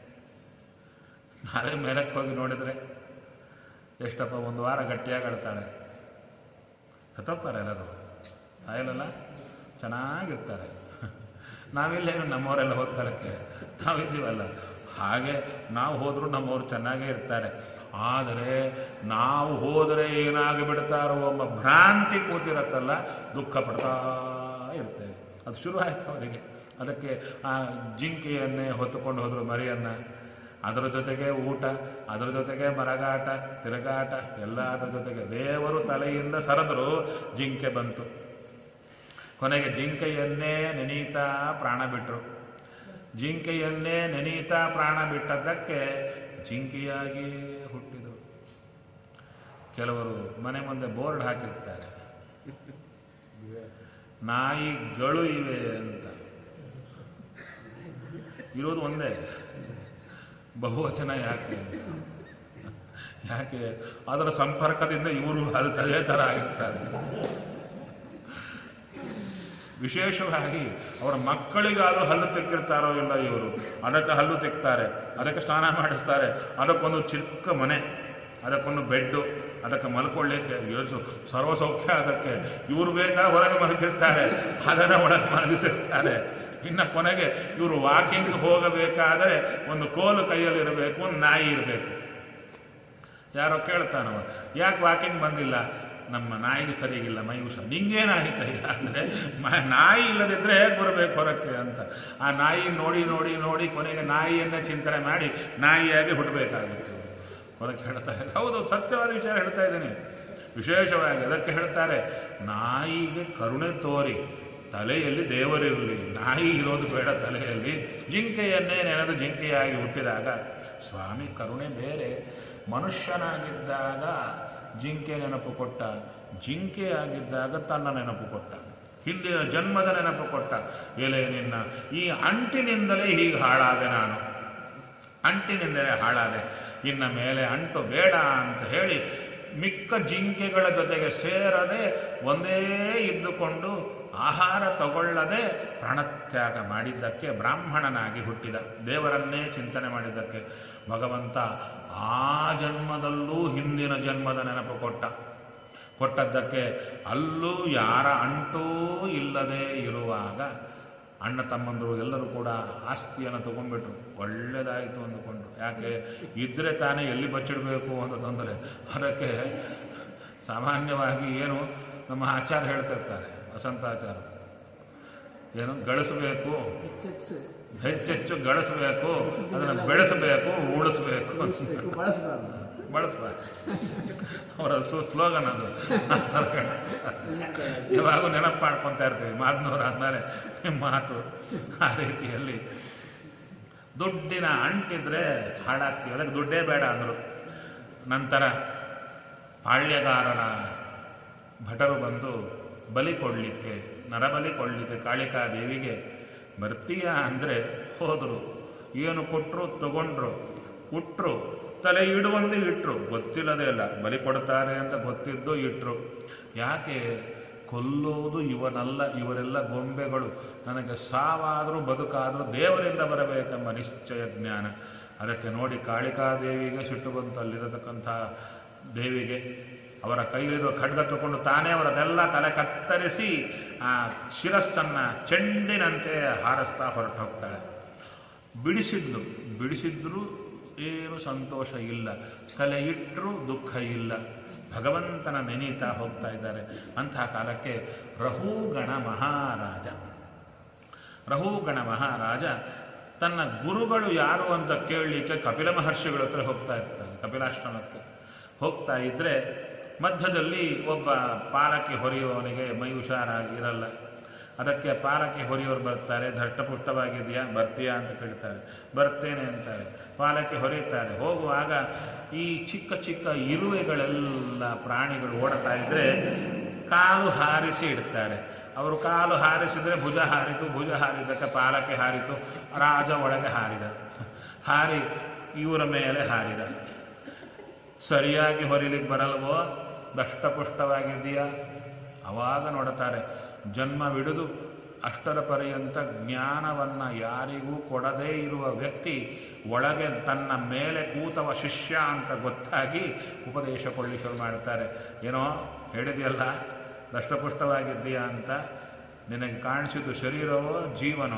ನಾವೇ ಮೇಲಕ್ಕೆ ಹೋಗಿ ನೋಡಿದರೆ ಎಷ್ಟಪ್ಪ ಒಂದು ವಾರ ಗಟ್ಟಿಯಾಗಿ ಆಡ್ತಾಳೆ ಸತ್ತೋಗ್ತಾರೆ ಎಲ್ಲರೂ ಆಯಲ್ಲಲ್ಲ ಚೆನ್ನಾಗಿರ್ತಾರೆ ನಾವಿಲ್ಲೇನು ನಮ್ಮವರೆಲ್ಲ ಹೋದ ಕಾಲಕ್ಕೆ ನಾವಿದ್ದೀವಲ್ಲ ಹಾಗೆ ನಾವು ಹೋದರೂ ನಮ್ಮವ್ರು ಚೆನ್ನಾಗೇ ಇರ್ತಾರೆ ಆದರೆ ನಾವು ಹೋದರೆ ಏನಾಗಿ ಬಿಡ್ತಾರೋ ಎಂಬ ಭ್ರಾಂತಿ ಕೂತಿರತ್ತಲ್ಲ ದುಃಖ ಪಡ್ತಾ ಇರ್ತೇವೆ ಅದು ಶುರು ಆಯಿತು ಅವರಿಗೆ ಅದಕ್ಕೆ ಆ ಜಿಂಕೆಯನ್ನೇ ಹೊತ್ತುಕೊಂಡು ಹೋದರು ಮರಿಯನ್ನು ಅದರ ಜೊತೆಗೆ ಊಟ ಅದರ ಜೊತೆಗೆ ಮರಗಾಟ ತಿರುಗಾಟ ಎಲ್ಲ ಅದರ ಜೊತೆಗೆ ದೇವರು ತಲೆಯಿಂದ ಸರದರು ಜಿಂಕೆ ಬಂತು ಕೊನೆಗೆ ಜಿಂಕೆಯನ್ನೇ ನೆನೀತಾ ಪ್ರಾಣ ಬಿಟ್ಟರು ಜಿಂಕೆಯನ್ನೇ ನೆನೀತಾ ಪ್ರಾಣ ಬಿಟ್ಟದ್ದಕ್ಕೆ ಜಿಂಕೆಯಾಗಿ ಹುಟ್ಟಿದರು ಕೆಲವರು ಮನೆ ಮುಂದೆ ಬೋರ್ಡ್ ಹಾಕಿರ್ತಾರೆ ನಾಯಿಗಳು ಇವೆ ಅಂತ ಇರೋದು ಒಂದೇ ಬಹುವಚನ ಯಾಕೆ ಯಾಕೆ ಅದರ ಸಂಪರ್ಕದಿಂದ ಇವರು ಅದಕ್ಕೆ ಅದೇ ಥರ ಆಗಿರ್ತಾರೆ ವಿಶೇಷವಾಗಿ ಅವರ ಮಕ್ಕಳಿಗಾದರೂ ಹಲ್ಲು ತೆಕ್ಕಿರ್ತಾರೋ ಇಲ್ಲ ಇವರು ಅದಕ್ಕೆ ಹಲ್ಲು ತೆಕ್ತಾರೆ ಅದಕ್ಕೆ ಸ್ನಾನ ಮಾಡಿಸ್ತಾರೆ ಅದಕ್ಕೊಂದು ಚಿಕ್ಕ ಮನೆ ಅದಕ್ಕೊಂದು ಬೆಡ್ಡು ಅದಕ್ಕೆ ಮಲ್ಕೊಳ್ಳಿಕ್ಕೆ ಯೋಚಿಸು ಸರ್ವಸೌಖ್ಯ ಅದಕ್ಕೆ ಇವರು ಬೇಕಾ ಹೊರಗೆ ಮಲಗಿರ್ತಾರೆ ಅದನ್ನು ಒಳಗೆ ಮಲಗಿಸಿರ್ತಾರೆ ಇನ್ನು ಕೊನೆಗೆ ಇವರು ವಾಕಿಂಗ್ ಹೋಗಬೇಕಾದರೆ ಒಂದು ಕೋಲು ಕೈಯಲ್ಲಿ ಇರಬೇಕು ಒಂದು ನಾಯಿ ಇರಬೇಕು ಯಾರೋ ಕೇಳ್ತಾನವ ಯಾಕೆ ವಾಕಿಂಗ್ ಬಂದಿಲ್ಲ ನಮ್ಮ ನಾಯಿ ಸರಿಗಿಲ್ಲ ಮೈ ಹುಷಾರು ನಿಂಗೇನಾಯ್ತಯ್ಯ ಅಂದರೆ ನಾಯಿ ಇಲ್ಲದಿದ್ದರೆ ಹೇಗೆ ಬರಬೇಕು ಹೊರಕ್ಕೆ ಅಂತ ಆ ನಾಯಿ ನೋಡಿ ನೋಡಿ ನೋಡಿ ಕೊನೆಗೆ ನಾಯಿಯನ್ನೇ ಚಿಂತನೆ ಮಾಡಿ ನಾಯಿಯಾಗಿ ಹುಟ್ಟಬೇಕಾಗುತ್ತೆ ಹೊರಗೆ ಹೇಳ್ತಾ ಇದ್ದಾರೆ ಹೌದು ಸತ್ಯವಾದ ವಿಚಾರ ಹೇಳ್ತಾ ಇದ್ದೀನಿ ವಿಶೇಷವಾಗಿ ಅದಕ್ಕೆ ಹೇಳ್ತಾರೆ ನಾಯಿಗೆ ಕರುಣೆ ತೋರಿ ತಲೆಯಲ್ಲಿ ದೇವರಿರಲಿ ನಾಯಿ ಇರೋದು ಬೇಡ ತಲೆಯಲ್ಲಿ ಜಿಂಕೆಯನ್ನೇ ನೆನೆದು ಜಿಂಕೆಯಾಗಿ ಹುಟ್ಟಿದಾಗ ಸ್ವಾಮಿ ಕರುಣೆ ಬೇರೆ ಮನುಷ್ಯನಾಗಿದ್ದಾಗ ಜಿಂಕೆ ನೆನಪು ಕೊಟ್ಟ ಜಿಂಕೆಯಾಗಿದ್ದಾಗ ತನ್ನ ನೆನಪು ಕೊಟ್ಟ ಹಿಂದಿನ ಜನ್ಮದ ನೆನಪು ಕೊಟ್ಟ ಎಲೆ ನಿನ್ನ ಈ ಅಂಟಿನಿಂದಲೇ ಹೀಗೆ ಹಾಳಾದೆ ನಾನು ಅಂಟಿನಿಂದಲೇ ಹಾಳಾದೆ ಇನ್ನ ಮೇಲೆ ಅಂಟು ಬೇಡ ಅಂತ ಹೇಳಿ ಮಿಕ್ಕ ಜಿಂಕೆಗಳ ಜೊತೆಗೆ ಸೇರದೆ ಒಂದೇ ಇದ್ದುಕೊಂಡು ಆಹಾರ ತಗೊಳ್ಳದೆ ಪ್ರಾಣತ್ಯಾಗ ಮಾಡಿದ್ದಕ್ಕೆ ಬ್ರಾಹ್ಮಣನಾಗಿ ಹುಟ್ಟಿದ ದೇವರನ್ನೇ ಚಿಂತನೆ ಮಾಡಿದ್ದಕ್ಕೆ ಭಗವಂತ ಆ ಜನ್ಮದಲ್ಲೂ ಹಿಂದಿನ ಜನ್ಮದ ನೆನಪು ಕೊಟ್ಟ ಕೊಟ್ಟದ್ದಕ್ಕೆ ಅಲ್ಲೂ ಯಾರ ಅಂಟೂ ಇಲ್ಲದೆ ಇರುವಾಗ ಅಣ್ಣ ತಮ್ಮಂದರು ಎಲ್ಲರೂ ಕೂಡ ಆಸ್ತಿಯನ್ನು ತಗೊಂಡ್ಬಿಟ್ರು ಒಳ್ಳೆಯದಾಯಿತು ಅಂದುಕೊಂಡ್ರು ಯಾಕೆ ಇದ್ದರೆ ತಾನೇ ಎಲ್ಲಿ ಬಚ್ಚಿಡಬೇಕು ಅಂತ ತೊಂದರೆ ಅದಕ್ಕೆ ಸಾಮಾನ್ಯವಾಗಿ ಏನು ನಮ್ಮ ಆಚಾರ ಹೇಳ್ತಿರ್ತಾರೆ ವಸಂತಾಚಾರ ಏನು ಗಳಿಸಬೇಕು ಹೆಚ್ಚೆಚ್ಚು ಹೆಚ್ಚೆಚ್ಚು ಗಳಿಸಬೇಕು ಅದನ್ನು ಬೆಳೆಸಬೇಕು ಉಳಿಸ್ಬೇಕು ಬಳಸಬೇಕು ಬಳಸಬಾರ್ದು ಬಳಸ್ಬಾರ್ದು ಅವರ ಸ್ಲೋಗನ್ ಅದು ಆ ಥರ ಹೇಳ್ತಾರೆ. ಇವಾಗೂ ನೆನಪು ಮಾಡ್ಕೊತಾ ಇರ್ತೀವಿ ಮಾತನವ್ರು ಆದ್ಮೇಲೆ ನಿಮ್ಮ ಮಾತು ಆ ರೀತಿಯಲ್ಲಿ ದುಡ್ಡಿನ ಅಂಟಿದ್ರೆ ಹಾಳಾಗ್ತೀವಿ ಅದಕ್ಕೆ ದುಡ್ಡೇ ಬೇಡ ಅಂದರು ನಂತರ ಪಾಳ್ಯಗಾರರ ಭಟರು ಬಂದು ಬಲಿ ಕೊಡಲಿಕ್ಕೆ ನರಬಲಿ ಕೊಡಲಿಕ್ಕೆ ಕಾಳಿಕಾ ದೇವಿಗೆ ಬರ್ತೀಯ ಅಂದರೆ ಹೋದರು ಏನು ಕೊಟ್ಟರು ತಗೊಂಡ್ರು ಉಟ್ರು ತಲೆ ಇಡುವಂತೆ ಇಟ್ರು ಗೊತ್ತಿಲ್ಲದೇ ಇಲ್ಲ ಬಲಿ ಕೊಡ್ತಾರೆ ಅಂತ ಗೊತ್ತಿದ್ದು ಇಟ್ರು ಯಾಕೆ ಕೊಲ್ಲೋದು ಇವನಲ್ಲ ಇವರೆಲ್ಲ ಗೊಂಬೆಗಳು ನನಗೆ ಸಾವಾದರೂ ಬದುಕಾದರೂ ದೇವರಿಂದ ಬರಬೇಕೆಂಬ ನಿಶ್ಚಯ ಜ್ಞಾನ ಅದಕ್ಕೆ ನೋಡಿ ಕಾಳಿಕಾದೇವಿಗೆ ಸಿಟ್ಟು ಬಂತು ಅಲ್ಲಿರತಕ್ಕಂಥ ದೇವಿಗೆ ಅವರ ಕೈಯಲ್ಲಿರುವ ಖಡ್ಗ ತಗೊಂಡು ತಾನೇ ಅವರದೆಲ್ಲ ತಲೆ ಕತ್ತರಿಸಿ ಆ ಶಿರಸ್ಸನ್ನು ಚೆಂಡಿನಂತೆ ಹಾರಿಸ್ತಾ ಹೊರಟು ಹೋಗ್ತಾಳೆ ಬಿಡಿಸಿದ್ದು ಬಿಡಿಸಿದ್ರೂ ಏನು ಸಂತೋಷ ಇಲ್ಲ ತಲೆ ಇಟ್ಟರೂ ದುಃಖ ಇಲ್ಲ ಭಗವಂತನ ನೆನೀತಾ ಹೋಗ್ತಾ ಇದ್ದಾರೆ ಅಂತಹ ಕಾಲಕ್ಕೆ ರಹೂಗಣ ಮಹಾರಾಜ ರಹೂಗಣ ಮಹಾರಾಜ ತನ್ನ ಗುರುಗಳು ಯಾರು ಅಂತ ಕೇಳಲಿಕ್ಕೆ ಕಪಿಲ ಮಹರ್ಷಿಗಳ ಹತ್ರ ಹೋಗ್ತಾ ಇರ್ತಾನೆ ಕಪಿಲಾಶ್ರಮಕ್ಕೆ ಹೋಗ್ತಾ ಇದ್ದರೆ ಮಧ್ಯದಲ್ಲಿ ಒಬ್ಬ ಪಾಲಕಿ ಹೊರೆಯುವವನಿಗೆ ಮೈ ಹುಷಾರಾಗಿರಲ್ಲ ಅದಕ್ಕೆ ಪಾಲಕಿ ಹೊರೆಯೋರು ಬರ್ತಾರೆ ದಷ್ಟಪುಷ್ಟವಾಗಿದೆಯಾ ಬರ್ತೀಯಾ ಅಂತ ಕೇಳ್ತಾರೆ ಬರ್ತೇನೆ ಅಂತಾರೆ ಪಾಲಕಿ ಹೊರೆಯುತ್ತಾರೆ ಹೋಗುವಾಗ ಈ ಚಿಕ್ಕ ಚಿಕ್ಕ ಇರುವೆಗಳೆಲ್ಲ ಪ್ರಾಣಿಗಳು ಓಡ್ತಾ ಇದ್ದರೆ ಕಾಲು ಹಾರಿಸಿ ಇಡ್ತಾರೆ ಅವರು ಕಾಲು ಹಾರಿಸಿದರೆ ಭುಜ ಹಾರಿತು ಭುಜ ಹಾರಿದ್ದಕ್ಕೆ ಪಾಲಕ್ಕೆ ಹಾರಿತು ರಾಜ ಒಳಗೆ ಹಾರಿದ ಹಾರಿ ಇವರ ಮೇಲೆ ಹಾರಿದ ಸರಿಯಾಗಿ ಹೊರಿಲಿಕ್ಕೆ ಬರಲ್ವೋ ದಷ್ಟಪುಷ್ಟವಾಗಿದೆಯಾ ಅವಾಗ ನೋಡುತ್ತಾರೆ ಜನ್ಮವಿಡಿದು ಅಷ್ಟರ ಪರ್ಯಂತ ಜ್ಞಾನವನ್ನು ಯಾರಿಗೂ ಕೊಡದೇ ಇರುವ ವ್ಯಕ್ತಿ ಒಳಗೆ ತನ್ನ ಮೇಲೆ ಕೂತವ ಶಿಷ್ಯ ಅಂತ ಗೊತ್ತಾಗಿ ಉಪದೇಶ ಕೊಳ್ಳಿ ಶುರು ಮಾಡ್ತಾರೆ ಏನೋ ಹೇಳಿದೆಯಲ್ಲ ದಷ್ಟಪುಷ್ಟವಾಗಿದ್ದೀಯಾ ಅಂತ ನಿನಗೆ ಕಾಣಿಸಿದ್ದು ಶರೀರವೋ ಜೀವನೋ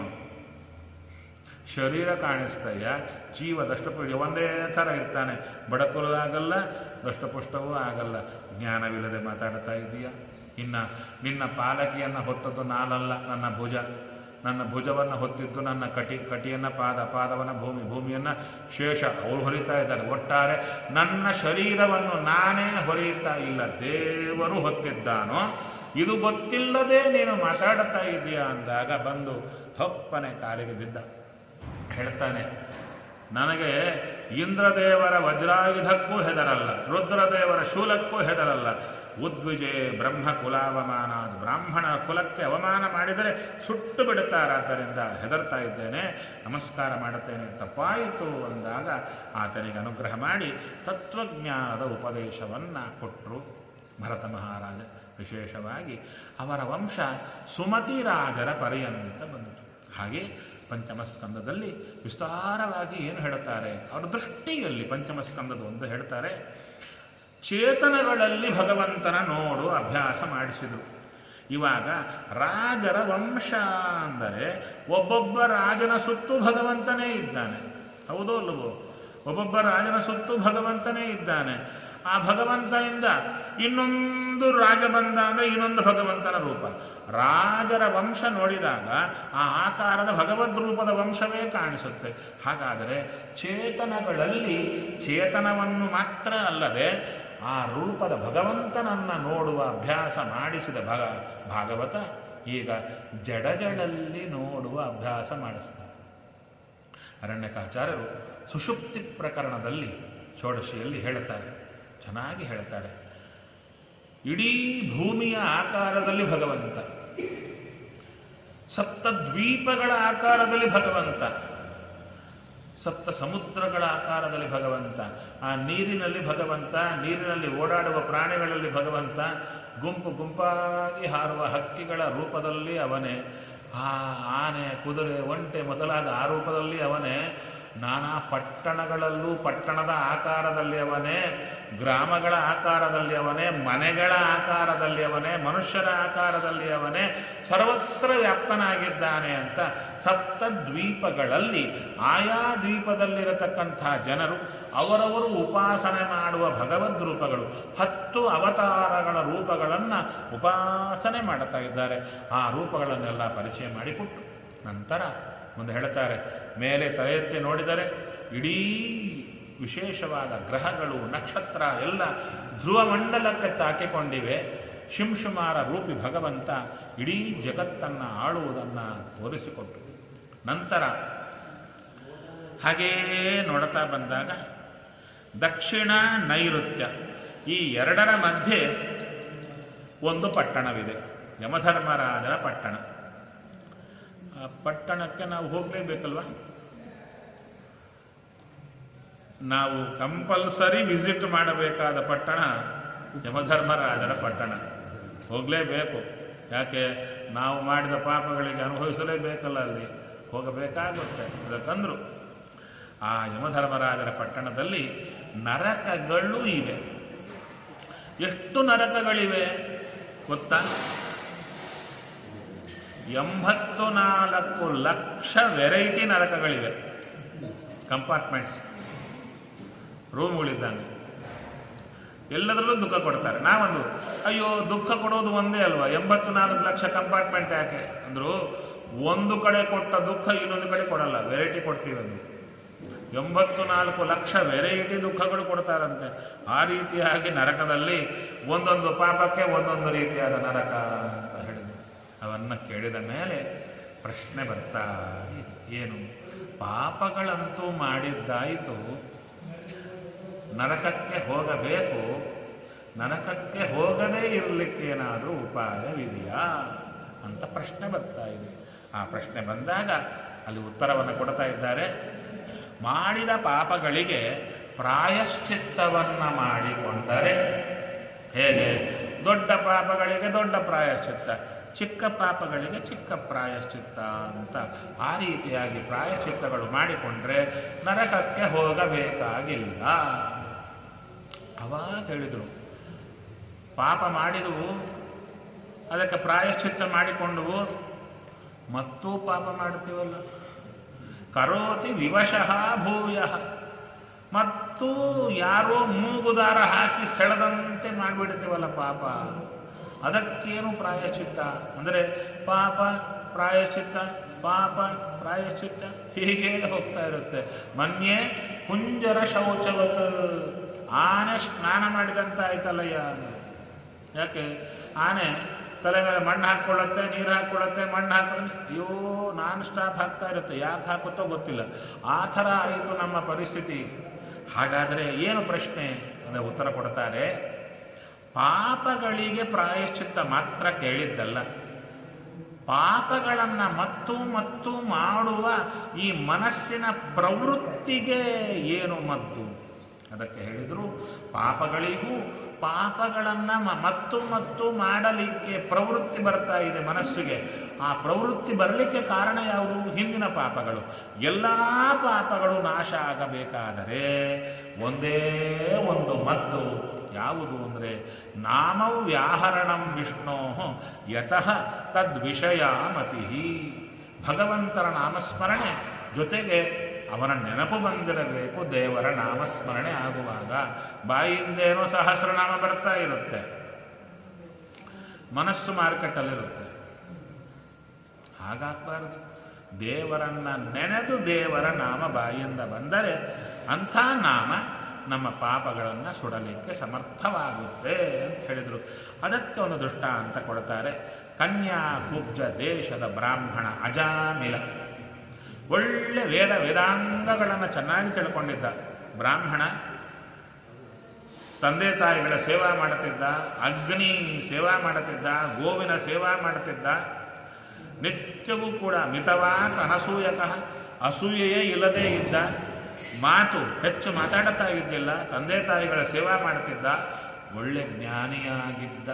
ಶರೀರ ಕಾಣಿಸ್ತಯ್ಯ ಜೀವ ದಷ್ಟಪುಷ್ಟ ಒಂದೇ ಥರ ಇರ್ತಾನೆ ಬಡಕಲು ಆಗಲ್ಲ ದಷ್ಟಪುಷ್ಟವೂ ಆಗಲ್ಲ ಜ್ಞಾನವಿಲ್ಲದೆ ಮಾತಾಡ್ತಾ ಇದೀಯ ಇನ್ನು ನಿನ್ನ ಪಾಲಕಿಯನ್ನು ಹೊತ್ತದ್ದು ನಾನಲ್ಲ ನನ್ನ ಭುಜ ನನ್ನ ಭುಜವನ್ನು ಹೊತ್ತಿದ್ದು ನನ್ನ ಕಟಿ ಕಟಿಯನ್ನು ಪಾದ ಪಾದವನ್ನು ಭೂಮಿ ಭೂಮಿಯನ್ನು ಶೇಷ ಅವರು ಹೊರಿತಾ ಇದ್ದಾರೆ ಒಟ್ಟಾರೆ ನನ್ನ ಶರೀರವನ್ನು ನಾನೇ ಹೊರೆಯುತ್ತಾ ಇಲ್ಲ ದೇವರು ಹೊತ್ತಿದ್ದಾನೋ ಇದು ಗೊತ್ತಿಲ್ಲದೆ ನೀನು ಮಾತಾಡ್ತಾ ಇದೀಯಾ ಅಂದಾಗ ಬಂದು ಹೊಪ್ಪನೆ ಕಾಲಿಗೆ ಬಿದ್ದ ಹೇಳ್ತಾನೆ ನನಗೆ ಇಂದ್ರದೇವರ ವಜ್ರಾಯುಧಕ್ಕೂ ಹೆದರಲ್ಲ ರುದ್ರದೇವರ ಶೂಲಕ್ಕೂ ಹೆದರಲ್ಲ ಉದ್ವಿಜೆ ಬ್ರಹ್ಮ ಕುಲಾವಮಾನ ಬ್ರಾಹ್ಮಣ ಕುಲಕ್ಕೆ ಅವಮಾನ ಮಾಡಿದರೆ ಸುಟ್ಟು ಬಿಡುತ್ತಾರಾದ್ದರಿಂದ ಹೆದರ್ತಾ ಇದ್ದೇನೆ ನಮಸ್ಕಾರ ಮಾಡುತ್ತೇನೆ ತಪ್ಪಾಯಿತು ಅಂದಾಗ ಆತನಿಗೆ ಅನುಗ್ರಹ ಮಾಡಿ ತತ್ವಜ್ಞಾನದ ಉಪದೇಶವನ್ನು ಕೊಟ್ಟರು ಭರತ ಮಹಾರಾಜ ವಿಶೇಷವಾಗಿ ಅವರ ವಂಶ ಸುಮತಿ ರಾಜರ ಪರ್ಯಂತ ಬಂತು ಹಾಗೆ ಪಂಚಮಸ್ಕಂದದಲ್ಲಿ ವಿಸ್ತಾರವಾಗಿ ಏನು ಹೇಳುತ್ತಾರೆ ಅವರ ದೃಷ್ಟಿಯಲ್ಲಿ ಪಂಚಮಸ್ಕಂದದ ಒಂದು ಹೇಳ್ತಾರೆ ಚೇತನಗಳಲ್ಲಿ ಭಗವಂತನ ನೋಡು ಅಭ್ಯಾಸ ಮಾಡಿಸಿದರು ಇವಾಗ ರಾಜರ ವಂಶ ಅಂದರೆ ಒಬ್ಬೊಬ್ಬ ರಾಜನ ಸುತ್ತು ಭಗವಂತನೇ ಇದ್ದಾನೆ ಹೌದೋ ಅಲ್ಲವೋ ಒಬ್ಬೊಬ್ಬ ರಾಜನ ಸುತ್ತು ಭಗವಂತನೇ ಇದ್ದಾನೆ ಆ ಭಗವಂತನಿಂದ ಇನ್ನೊಂದು ರಾಜ ಬಂದಾಗ ಇನ್ನೊಂದು ಭಗವಂತನ ರೂಪ ರಾಜರ ವಂಶ ನೋಡಿದಾಗ ಆ ಆಕಾರದ ಭಗವದ್ ರೂಪದ ವಂಶವೇ ಕಾಣಿಸುತ್ತೆ ಹಾಗಾದರೆ ಚೇತನಗಳಲ್ಲಿ ಚೇತನವನ್ನು ಮಾತ್ರ ಅಲ್ಲದೆ ಆ ರೂಪದ ಭಗವಂತನನ್ನು ನೋಡುವ ಅಭ್ಯಾಸ ಮಾಡಿಸಿದ ಭಗ ಭಾಗವತ ಈಗ ಜಡಗಳಲ್ಲಿ ನೋಡುವ ಅಭ್ಯಾಸ ಮಾಡಿಸ್ತಾರೆ ಅರಣ್ಯಕಾಚಾರ್ಯರು ಸುಷುಪ್ತಿ ಪ್ರಕರಣದಲ್ಲಿ ಷೋಡಶಿಯಲ್ಲಿ ಹೇಳುತ್ತಾರೆ ಚೆನ್ನಾಗಿ ಹೇಳ್ತಾರೆ ಇಡೀ ಭೂಮಿಯ ಆಕಾರದಲ್ಲಿ ಭಗವಂತ ಸಪ್ತ ದ್ವೀಪಗಳ ಆಕಾರದಲ್ಲಿ ಭಗವಂತ ಸಪ್ತ ಸಮುದ್ರಗಳ ಆಕಾರದಲ್ಲಿ ಭಗವಂತ ಆ ನೀರಿನಲ್ಲಿ ಭಗವಂತ ನೀರಿನಲ್ಲಿ ಓಡಾಡುವ ಪ್ರಾಣಿಗಳಲ್ಲಿ ಭಗವಂತ ಗುಂಪು ಗುಂಪಾಗಿ ಹಾರುವ ಹಕ್ಕಿಗಳ ರೂಪದಲ್ಲಿ ಅವನೇ ಆ ಆನೆ ಕುದುರೆ ಒಂಟೆ ಮೊದಲಾದ ಆ ರೂಪದಲ್ಲಿ ಅವನೇ ನಾನಾ ಪಟ್ಟಣಗಳಲ್ಲೂ ಪಟ್ಟಣದ ಆಕಾರದಲ್ಲಿ ಅವನೇ ಗ್ರಾಮಗಳ ಆಕಾರದಲ್ಲಿ ಅವನೇ ಮನೆಗಳ ಆಕಾರದಲ್ಲಿ ಅವನೇ ಮನುಷ್ಯರ ಆಕಾರದಲ್ಲಿ ಅವನೇ ಸರ್ವತ್ರ ವ್ಯಾಪ್ತನಾಗಿದ್ದಾನೆ ಅಂತ ಸಪ್ತ ದ್ವೀಪಗಳಲ್ಲಿ ಆಯಾ ದ್ವೀಪದಲ್ಲಿರತಕ್ಕಂಥ ಜನರು ಅವರವರು ಉಪಾಸನೆ ಮಾಡುವ ಭಗವದ್ ರೂಪಗಳು ಹತ್ತು ಅವತಾರಗಳ ರೂಪಗಳನ್ನು ಉಪಾಸನೆ ಮಾಡುತ್ತಾ ಇದ್ದಾರೆ ಆ ರೂಪಗಳನ್ನೆಲ್ಲ ಪರಿಚಯ ಮಾಡಿಕೊಟ್ಟು ನಂತರ ಮುಂದೆ ಹೇಳ್ತಾರೆ ಮೇಲೆ ತಲೆ ಎತ್ತಿ ನೋಡಿದರೆ ಇಡೀ ವಿಶೇಷವಾದ ಗ್ರಹಗಳು ನಕ್ಷತ್ರ ಎಲ್ಲ ಧ್ರುವಮಂಡಲಕ್ಕೆ ತಾಕಿಕೊಂಡಿವೆ ಶಿಂಶುಮಾರ ರೂಪಿ ಭಗವಂತ ಇಡೀ ಜಗತ್ತನ್ನು ಆಳುವುದನ್ನು ತೋರಿಸಿಕೊಟ್ಟು ನಂತರ ಹಾಗೇ ನೋಡ್ತಾ ಬಂದಾಗ ದಕ್ಷಿಣ ನೈಋತ್ಯ ಈ ಎರಡರ ಮಧ್ಯೆ ಒಂದು ಪಟ್ಟಣವಿದೆ ಯಮಧರ್ಮರಾಜನ ಪಟ್ಟಣ ಆ ಪಟ್ಟಣಕ್ಕೆ ನಾವು ಹೋಗಲೇಬೇಕಲ್ವಾ ನಾವು ಕಂಪಲ್ಸರಿ ವಿಸಿಟ್ ಮಾಡಬೇಕಾದ ಪಟ್ಟಣ ಯಮಧರ್ಮರಾಜರ ಪಟ್ಟಣ ಹೋಗಲೇಬೇಕು ಯಾಕೆ ನಾವು ಮಾಡಿದ ಪಾಪಗಳಿಗೆ ಅನುಭವಿಸಲೇಬೇಕಲ್ಲ ಅಲ್ಲಿ ಹೋಗಬೇಕಾಗುತ್ತೆ ಅದಕ್ಕಂದ್ರು ಆ ಯಮಧರ್ಮರಾಜರ ಪಟ್ಟಣದಲ್ಲಿ ನರಕಗಳು ಇವೆ ಎಷ್ಟು ನರಕಗಳಿವೆ ಗೊತ್ತಾ ಎಂಬತ್ತು ನಾಲ್ಕು ಲಕ್ಷ ವೆರೈಟಿ ನರಕಗಳಿವೆ ಕಂಪಾರ್ಟ್ಮೆಂಟ್ಸ್ ರೂಮ್ಗಳಿದ್ದಂಗೆ ಎಲ್ಲದರಲ್ಲೂ ದುಃಖ ಕೊಡ್ತಾರೆ ನಾವೊಂದು ಅಯ್ಯೋ ದುಃಖ ಕೊಡೋದು ಒಂದೇ ಅಲ್ವಾ ಎಂಬತ್ತು ನಾಲ್ಕು ಲಕ್ಷ ಕಂಪಾರ್ಟ್ಮೆಂಟ್ ಯಾಕೆ ಅಂದರು ಒಂದು ಕಡೆ ಕೊಟ್ಟ ದುಃಖ ಇನ್ನೊಂದು ಕಡೆ ಕೊಡಲ್ಲ ವೆರೈಟಿ ಕೊಡ್ತೀವಿ ಅದು ಎಂಬತ್ತು ನಾಲ್ಕು ಲಕ್ಷ ವೆರೈಟಿ ದುಃಖಗಳು ಕೊಡ್ತಾರಂತೆ ಆ ರೀತಿಯಾಗಿ ನರಕದಲ್ಲಿ ಒಂದೊಂದು ಪಾಪಕ್ಕೆ ಒಂದೊಂದು ರೀತಿಯಾದ ನರಕ ಅಂತ ಹೇಳಿದ್ರು ಅವನ್ನು ಕೇಳಿದ ಮೇಲೆ ಪ್ರಶ್ನೆ ಬರ್ತಾ ಇದೆ. ಏನು ಪಾಪಗಳಂತೂ ಮಾಡಿದ್ದಾಯಿತು ನರಕಕ್ಕೆ ಹೋಗಬೇಕು ನರಕಕ್ಕೆ ಹೋಗದೇ ಇರಲಿಕ್ಕೆ ಏನಾದರೂ ಉಪಾಯವಿದೆಯಾ ಅಂತ ಪ್ರಶ್ನೆ ಬರ್ತಾ ಇದೆ ಆ ಪ್ರಶ್ನೆ ಬಂದಾಗ ಅಲ್ಲಿ ಉತ್ತರವನ್ನು ಕೊಡ್ತಾ ಇದ್ದಾರೆ ಮಾಡಿದ ಪಾಪಗಳಿಗೆ ಪ್ರಾಯಶ್ಚಿತ್ತವನ್ನು ಮಾಡಿಕೊಂಡರೆ ಹೇಗೆ ದೊಡ್ಡ ಪಾಪಗಳಿಗೆ ದೊಡ್ಡ ಪ್ರಾಯಶ್ಚಿತ್ತ ಚಿಕ್ಕ ಪಾಪಗಳಿಗೆ ಚಿಕ್ಕ ಪ್ರಾಯಶ್ಚಿತ್ತ ಅಂತ ಆ ರೀತಿಯಾಗಿ ಪ್ರಾಯಶ್ಚಿತ್ತಗಳು ಮಾಡಿಕೊಂಡ್ರೆ ನರಕಕ್ಕೆ ಹೋಗಬೇಕಾಗಿಲ್ಲ ಅವಾಗ ಹೇಳಿದರು ಪಾಪ ಮಾಡಿದವು ಅದಕ್ಕೆ ಪ್ರಾಯಶ್ಚಿತ್ತ ಮಾಡಿಕೊಂಡವು ಮತ್ತೂ ಪಾಪ ಮಾಡ್ತೀವಲ್ಲ ಕರೋತಿ ವಿವಶಃ ಭೂಯ ಮತ್ತು ಯಾರೋ ಮೂಗುದಾರ ಹಾಕಿ ಸೆಳೆದಂತೆ ಮಾಡಿಬಿಡ್ತೀವಲ್ಲ ಪಾಪ ಅದಕ್ಕೇನು ಪ್ರಾಯಶ್ಚಿತ್ತ ಅಂದರೆ ಪಾಪ ಪ್ರಾಯಶ್ಚಿತ್ತ ಪಾಪ ಪ್ರಾಯಶ್ಚಿತ್ತ ಹೀಗೆ ಹೋಗ್ತಾ ಇರುತ್ತೆ ಮನ್ಯೆ ಕುಂಜರ ಶೌಚವತ್ ಆನೆ ಸ್ನಾನ ಮಾಡಿದಂತ ಆಯ್ತಲ್ಲಯ್ಯ ಯಾಕೆ ಆನೆ ತಲೆ ಮೇಲೆ ಮಣ್ಣು ಹಾಕ್ಕೊಳ್ಳುತ್ತೆ ನೀರು ಹಾಕ್ಕೊಳ್ಳುತ್ತೆ ಮಣ್ಣು ಹಾಕೊಳ್ಳಿ ಅಯ್ಯೋ ನಾನ್ ಸ್ಟಾಪ್ ಹಾಕ್ತಾ ಇರುತ್ತೆ ಯಾಕೆ ಹಾಕುತ್ತೋ ಗೊತ್ತಿಲ್ಲ ಆ ಥರ ಆಯಿತು ನಮ್ಮ ಪರಿಸ್ಥಿತಿ ಹಾಗಾದರೆ ಏನು ಪ್ರಶ್ನೆ ಅಂದರೆ ಉತ್ತರ ಕೊಡ್ತಾರೆ ಪಾಪಗಳಿಗೆ ಪ್ರಾಯಶ್ಚಿತ್ತ ಮಾತ್ರ ಕೇಳಿದ್ದಲ್ಲ ಪಾಪಗಳನ್ನು ಮತ್ತು ಮತ್ತು ಮಾಡುವ ಈ ಮನಸ್ಸಿನ ಪ್ರವೃತ್ತಿಗೆ ಏನು ಮದ್ದು ಅದಕ್ಕೆ ಹೇಳಿದರು ಪಾಪಗಳಿಗೂ ಪಾಪಗಳನ್ನು ಮತ್ತು ಮತ್ತು ಮಾಡಲಿಕ್ಕೆ ಪ್ರವೃತ್ತಿ ಬರ್ತಾ ಇದೆ ಮನಸ್ಸಿಗೆ ಆ ಪ್ರವೃತ್ತಿ ಬರಲಿಕ್ಕೆ ಕಾರಣ ಯಾವುದು ಹಿಂದಿನ ಪಾಪಗಳು ಎಲ್ಲ ಪಾಪಗಳು ನಾಶ ಆಗಬೇಕಾದರೆ ಒಂದೇ ಒಂದು ಮದ್ದು ಯಾವುದು ಅಂದರೆ ನಾಮವ್ಯಾಹರಣಂ ವಿಷ್ಣೋ ಯತಃ ತದ್ವಿಷಯ ಮತಿ ಭಗವಂತನ ನಾಮಸ್ಮರಣೆ ಜೊತೆಗೆ ಅವನ ನೆನಪು ಬಂದಿರಬೇಕು ದೇವರ ನಾಮಸ್ಮರಣೆ ಆಗುವಾಗ ಬಾಯಿಂದೇನೋ ಸಹಸ್ರನಾಮ ಬರ್ತಾ ಇರುತ್ತೆ ಮನಸ್ಸು ಮಾರ್ಕೆಟಲ್ಲಿರುತ್ತೆ ಹಾಗಾಗಬಾರದು ದೇವರನ್ನ ನೆನೆದು ದೇವರ ನಾಮ ಬಾಯಿಂದ ಬಂದರೆ ಅಂಥ ನಾಮ ನಮ್ಮ ಪಾಪಗಳನ್ನು ಸುಡಲಿಕ್ಕೆ ಸಮರ್ಥವಾಗುತ್ತೆ ಅಂತ ಹೇಳಿದರು ಅದಕ್ಕೆ ಒಂದು ದೃಷ್ಟಾಂತ ಕೊಡ್ತಾರೆ ಕನ್ಯಾ ಕುಬ್ಜ ದೇಶದ ಬ್ರಾಹ್ಮಣ ಅಜಾಮಿಲ ಒಳ್ಳೆ ವೇದ ವೇದಾಂಗಗಳನ್ನು ಚೆನ್ನಾಗಿ ತಿಳ್ಕೊಂಡಿದ್ದ ಬ್ರಾಹ್ಮಣ ತಂದೆ ತಾಯಿಗಳ ಸೇವಾ ಮಾಡುತ್ತಿದ್ದ ಅಗ್ನಿ ಸೇವಾ ಮಾಡುತ್ತಿದ್ದ ಗೋವಿನ ಸೇವಾ ಮಾಡುತ್ತಿದ್ದ ನಿತ್ಯವೂ ಕೂಡ ಮಿತವಾನ್ ಅನಸೂಯಕಃ ಅಸೂಯೆಯೇ ಇಲ್ಲದೇ ಇದ್ದ ಮಾತು ಹೆಚ್ಚು ಮಾತಾಡುತ್ತಾ ಇದ್ದಿಲ್ಲ ತಂದೆ ತಾಯಿಗಳ ಸೇವಾ ಮಾಡುತ್ತಿದ್ದ ಒಳ್ಳೆ ಜ್ಞಾನಿಯಾಗಿದ್ದ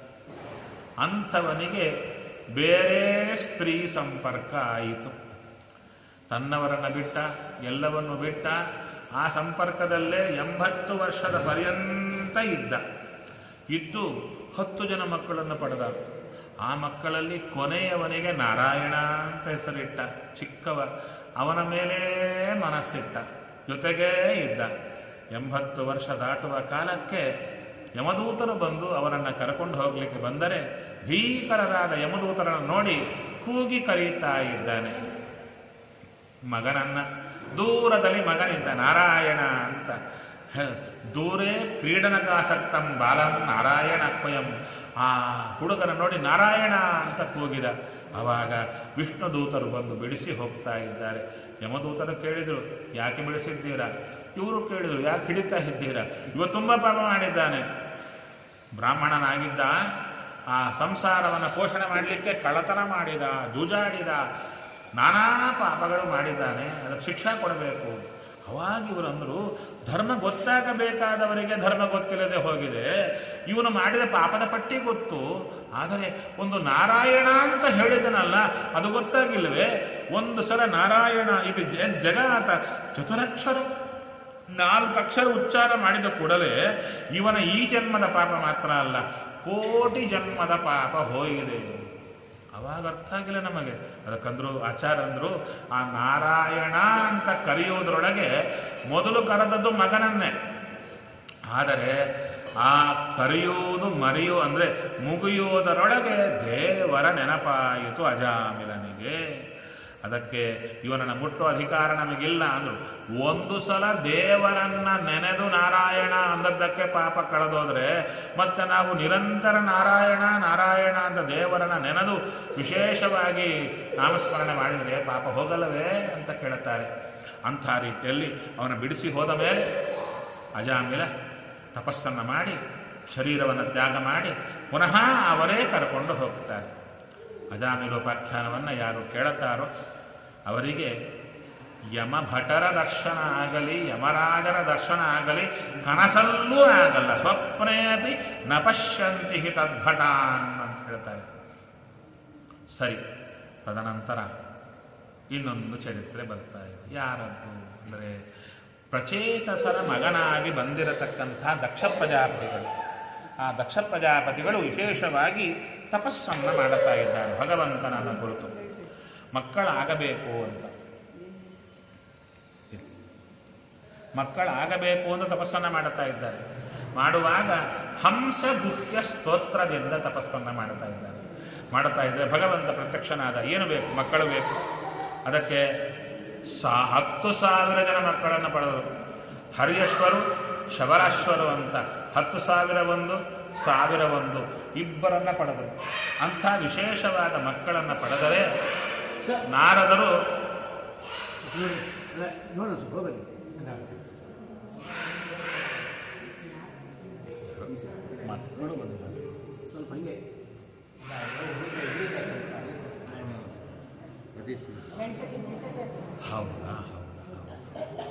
ಅಂಥವನಿಗೆ ಬೇರೆ ಸ್ತ್ರೀ ಸಂಪರ್ಕ ಆಯಿತು ತನ್ನವರನ್ನು ಬಿಟ್ಟ ಎಲ್ಲವನ್ನು ಬಿಟ್ಟ ಆ ಸಂಪರ್ಕದಲ್ಲೇ ಎಂಬತ್ತು ವರ್ಷದ ಪರ್ಯಂತ ಇದ್ದ ಇದ್ದು ಹತ್ತು ಜನ ಮಕ್ಕಳನ್ನು ಪಡೆದ ಆ ಮಕ್ಕಳಲ್ಲಿ ಕೊನೆಯವನಿಗೆ ನಾರಾಯಣ ಅಂತ ಹೆಸರಿಟ್ಟ ಚಿಕ್ಕವ ಅವನ ಮೇಲೆ ಮನಸ್ಸಿಟ್ಟ ಜೊತೆಗೇ ಇದ್ದ ಎಂಬತ್ತು ವರ್ಷ ದಾಟುವ ಕಾಲಕ್ಕೆ ಯಮದೂತರು ಬಂದು ಅವರನ್ನು ಕರ್ಕೊಂಡು ಹೋಗಲಿಕ್ಕೆ ಬಂದರೆ ಭೀಕರರಾದ ಯಮದೂತರನ್ನು ನೋಡಿ ಕೂಗಿ ಕರೀತಾ ಇದ್ದಾನೆ ಮಗನನ್ನ ದೂರದಲ್ಲಿ ಮಗನಿದ್ದ ನಾರಾಯಣ ಅಂತ ಹ, ದೂರೇ ಕ್ರೀಡನಕಾಸಕ್ತಂ ಬಾಲಂ ನಾರಾಯಣ ಅಕ್ವಯಂ ಆ ಹುಡುಗನ ನೋಡಿ ನಾರಾಯಣ ಅಂತ ಕೂಗಿದ ಆವಾಗ ವಿಷ್ಣು ದೂತರು ಬಂದು ಬಿಡಿಸಿ ಹೋಗ್ತಾ ಇದ್ದಾರೆ ಯಮದೂತರು ಕೇಳಿದರು ಯಾಕೆ ಬಿಡಿಸಿದ್ದೀರಾ ಇವರು ಕೇಳಿದರು ಯಾಕೆ ಹಿಡಿತಾ ಇದ್ದೀರಾ ಇವ ತುಂಬ ಪಾಪ ಮಾಡಿದ್ದಾನೆ ಬ್ರಾಹ್ಮಣನಾಗಿದ್ದ ಆ ಸಂಸಾರವನ್ನು ಪೋಷಣೆ ಮಾಡಲಿಕ್ಕೆ ಕಳ್ಳತನ ಮಾಡಿದ ಜೂಜಾಡಿದ ನಾನಾ ಪಾಪಗಳು ಮಾಡಿದ್ದಾನೆ ಅದಕ್ಕೆ ಶಿಕ್ಷಾ ಕೊಡಬೇಕು ಅವಾಗ ಇವರು ಅಂದರು ಧರ್ಮ ಗೊತ್ತಾಗಬೇಕಾದವರಿಗೆ ಧರ್ಮ ಗೊತ್ತಿಲ್ಲದೆ ಹೋಗಿದೆ ಇವನು ಮಾಡಿದ ಪಾಪದ ಪಟ್ಟಿ ಗೊತ್ತು ಆದರೆ ಒಂದು ನಾರಾಯಣ ಅಂತ ಹೇಳಿದನಲ್ಲ ಅದು ಗೊತ್ತಾಗಿಲ್ಲವೇ ಒಂದು ಸಲ ನಾರಾಯಣ ಇದು ಜ ಜಗನ್ನಾಥ ಚತುರಕ್ಷರ ನಾಲ್ಕು ಅಕ್ಷರ ಉಚ್ಚಾರ ಮಾಡಿದ ಕೂಡಲೇ ಇವನ ಈ ಜನ್ಮದ ಪಾಪ ಮಾತ್ರ ಅಲ್ಲ ಕೋಟಿ ಜನ್ಮದ ಪಾಪ ಹೋಗಿದೆ ಅವಾಗ ಅರ್ಥ ಆಗಿಲ್ಲ ನಮಗೆ ಅದಕ್ಕಂದ್ರು ಆಚಾರ ಅಂದ್ರು ಆ ನಾರಾಯಣ ಅಂತ ಕರೆಯೋದ್ರೊಳಗೆ ಮೊದಲು ಕರೆದದ್ದು ಮಗನನ್ನೇ ಆದರೆ ಆ ಕರೆಯುವುದು ಮರೆಯು ಅಂದರೆ ಮುಗಿಯುವುದರೊಳಗೆ ದೇವರ ನೆನಪಾಯಿತು ಅಜಾಮಿಲನಿಗೆ ಅದಕ್ಕೆ ಇವನನ್ನು ಮುಟ್ಟೋ ಅಧಿಕಾರ ನಮಗಿಲ್ಲ ಅಂದರು ಒಂದು ಸಲ ದೇವರನ್ನ ನೆನೆದು ನಾರಾಯಣ ಅಂದದ್ದಕ್ಕೆ ಪಾಪ ಕಳೆದೋದ್ರೆ ಮತ್ತೆ ನಾವು ನಿರಂತರ ನಾರಾಯಣ ನಾರಾಯಣ ಅಂತ ದೇವರನ್ನ ನೆನೆದು ವಿಶೇಷವಾಗಿ ನಾಮಸ್ಮರಣೆ ಮಾಡಿದರೆ ಪಾಪ ಹೋಗಲ್ಲವೇ ಅಂತ ಕೇಳುತ್ತಾರೆ ಅಂಥ ರೀತಿಯಲ್ಲಿ ಅವನ ಬಿಡಿಸಿ ಹೋದ ಮೇಲೆ ಅಜಾಮಿಲ ತಪಸ್ಸನ್ನು ಮಾಡಿ ಶರೀರವನ್ನು ತ್ಯಾಗ ಮಾಡಿ ಪುನಃ ಅವರೇ ಕರ್ಕೊಂಡು ಹೋಗ್ತಾರೆ ಅಜಾಮಿಲೋಪಾಖ್ಯಾನವನ್ನು ಯಾರು ಕೇಳುತ್ತಾರೋ ಅವರಿಗೆ ಯಮಭಟರ ದರ್ಶನ ಆಗಲಿ ಯಮರಾಜರ ದರ್ಶನ ಆಗಲಿ ಕನಸಲ್ಲೂ ಆಗಲ್ಲ ಸ್ವಪ್ನೇಪಿ ನ ಪಶ್ಯಂತಿ ಹಿ ತದ್ಭಟಾನ್ ಅಂತ ಹೇಳ್ತಾರೆ ಸರಿ ತದನಂತರ ಇನ್ನೊಂದು ಚರಿತ್ರೆ ಬರ್ತಾ ಇದೆ ಯಾರದ್ದು ಅಂದರೆ ಪ್ರಚೇತಸರ ಮಗನಾಗಿ ಬಂದಿರತಕ್ಕಂಥ ದಕ್ಷ ಪ್ರಜಾಪತಿಗಳು ಆ ದಕ್ಷ ಪ್ರಜಾಪತಿಗಳು ವಿಶೇಷವಾಗಿ ತಪಸ್ಸನ್ನು ಮಾಡುತ್ತಾ ಇದ್ದಾರೆ ಭಗವಂತನನ್ನು ಕುರಿತು ಮಕ್ಕಳಾಗಬೇಕು ಅಂತ ಇಲ್ಲಿ. ಮಕ್ಕಳಾಗಬೇಕು ಅಂತ ತಪಸ್ಸನ್ನು ಮಾಡುತ್ತಾ ಇದ್ದಾರೆ ಮಾಡುವಾಗ ಹಂಸ ಗುಹ್ಯ ಸ್ತೋತ್ರದಿಂದ ತಪಸ್ಸನ್ನು ಮಾಡುತ್ತಾ ಇದ್ದಾರೆ ಮಾಡುತ್ತಾ ಇದ್ದರೆ ಭಗವಂತ ಪ್ರತ್ಯಕ್ಷನಾದ ಏನು ಬೇಕು ಮಕ್ಕಳು ಬೇಕು ಅದಕ್ಕೆ ಸಾ ಹತ್ತು ಸಾವಿರ ಜನ ಮಕ್ಕಳನ್ನು ಪಡೆದರು ಹರಿಯಶ್ವರು ಶಬರಾಶ್ವರು ಅಂತ ಹತ್ತು ಸಾವಿರ ಒಂದು ಸಾವಿರ ಒಂದು ಇಬ್ಬರನ್ನ ಪಡೆದರು ಅಂಥ ವಿಶೇಷವಾದ ಮಕ್ಕಳನ್ನು ಪಡೆದರೆ ನಾರದರು ನೋಡಿ ಅಲ್ಲ, ನೋಡು ಸ್ವಲ್ಪ ಹೋಗಲಿ ನೋಡು ಬಂದು ಸ್ವಲ್ಪ ಹಂಗೆ ಪ್ರತಿಷ್ಠೆ ಹೌದಾ ಹೌದಾ ಹೌದಾ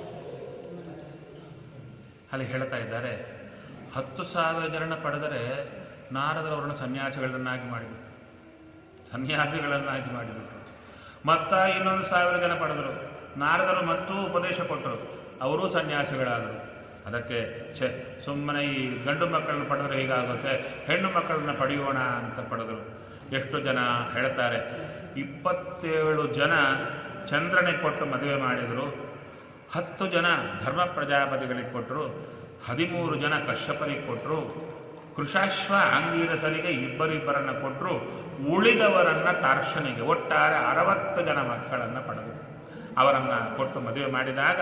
ಅಲ್ಲಿ ಹೇಳ್ತಾ ಇದ್ದಾರೆ ಹತ್ತು ಸಾವಿರ ಜನನ ಪಡೆದರೆ ನಾರದರವರನ್ನು ಸನ್ಯಾಸಿಗಳನ್ನಾಗಿ ಮಾಡಿಬಿಟ್ಟು ಸನ್ಯಾಸಿಗಳನ್ನಾಗಿ ಮಾಡಿಬಿಟ್ಟು ಮತ್ತ ಇನ್ನೊಂದು ಸಾವಿರ ಜನ ಪಡೆದರು ನಾರದರು ಮತ್ತೂ ಉಪದೇಶ ಕೊಟ್ಟರು ಅವರೂ ಸನ್ಯಾಸಿಗಳಾದರು ಅದಕ್ಕೆ ಛೆ ಸುಮ್ಮನೆ ಈ ಗಂಡು ಮಕ್ಕಳನ್ನು ಪಡೆದ್ರೆ ಹೀಗಾಗುತ್ತೆ ಹೆಣ್ಣು ಮಕ್ಕಳನ್ನ ಪಡೆಯೋಣ ಅಂತ ಪಡೆದರು ಎಷ್ಟು ಜನ ಹೇಳ್ತಾರೆ ಇಪ್ಪತ್ತೇಳು ಜನ ಚಂದ್ರನಿಗೆ ಕೊಟ್ಟು ಮದುವೆ ಮಾಡಿದರು ಹತ್ತು ಜನ ಧರ್ಮ ಪ್ರಜಾಪತಿಗಳಿಗೆ ಕೊಟ್ಟರು ಹದಿಮೂರು ಜನ ಕಶ್ಯಪನಿಗೆ ಕೊಟ್ಟರು ಕೃಷಾಶ್ವ ಆಂಗೀರಸರಿಗೆ ಇಬ್ಬರಿಬ್ಬರನ್ನು ಕೊಟ್ಟರು ಉಳಿದವರನ್ನ ತಾರ್ಷನಿಗೆ ಒಟ್ಟಾರೆ ಅರವತ್ತು ಜನ ಮಕ್ಕಳನ್ನು ಪಡೆದರು ಅವರನ್ನು ಕೊಟ್ಟು ಮದುವೆ ಮಾಡಿದಾಗ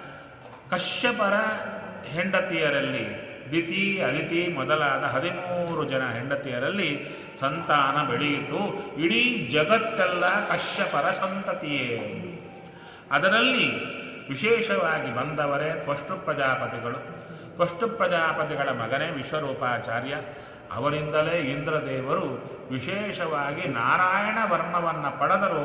ಕಶ್ಯಪರ ಹೆಂಡತಿಯರಲ್ಲಿ ದಿತಿ ಅದಿತಿ ಮೊದಲಾದ ಹದಿಮೂರು ಜನ ಹೆಂಡತಿಯರಲ್ಲಿ ಸಂತಾನ ಬೆಳೆಯಿತು ಇಡೀ ಜಗತ್ತೆಲ್ಲ ಕಶ್ಯಪರ ಸಂತತಿಯೇ ಅದರಲ್ಲಿ ವಿಶೇಷವಾಗಿ ಬಂದವರೇ ತ್ವಷ್ಟು ಪ್ರಜಾಪತಿಗಳು ತ್ವಷ್ಟು ಪ್ರಜಾಪತಿಗಳ ಮಗನೇ ವಿಶ್ವರೂಪಾಚಾರ್ಯ ಅವರಿಂದಲೇ ಇಂದ್ರದೇವರು ವಿಶೇಷವಾಗಿ ನಾರಾಯಣ ವರ್ಣವನ್ನು ಪಡೆದರು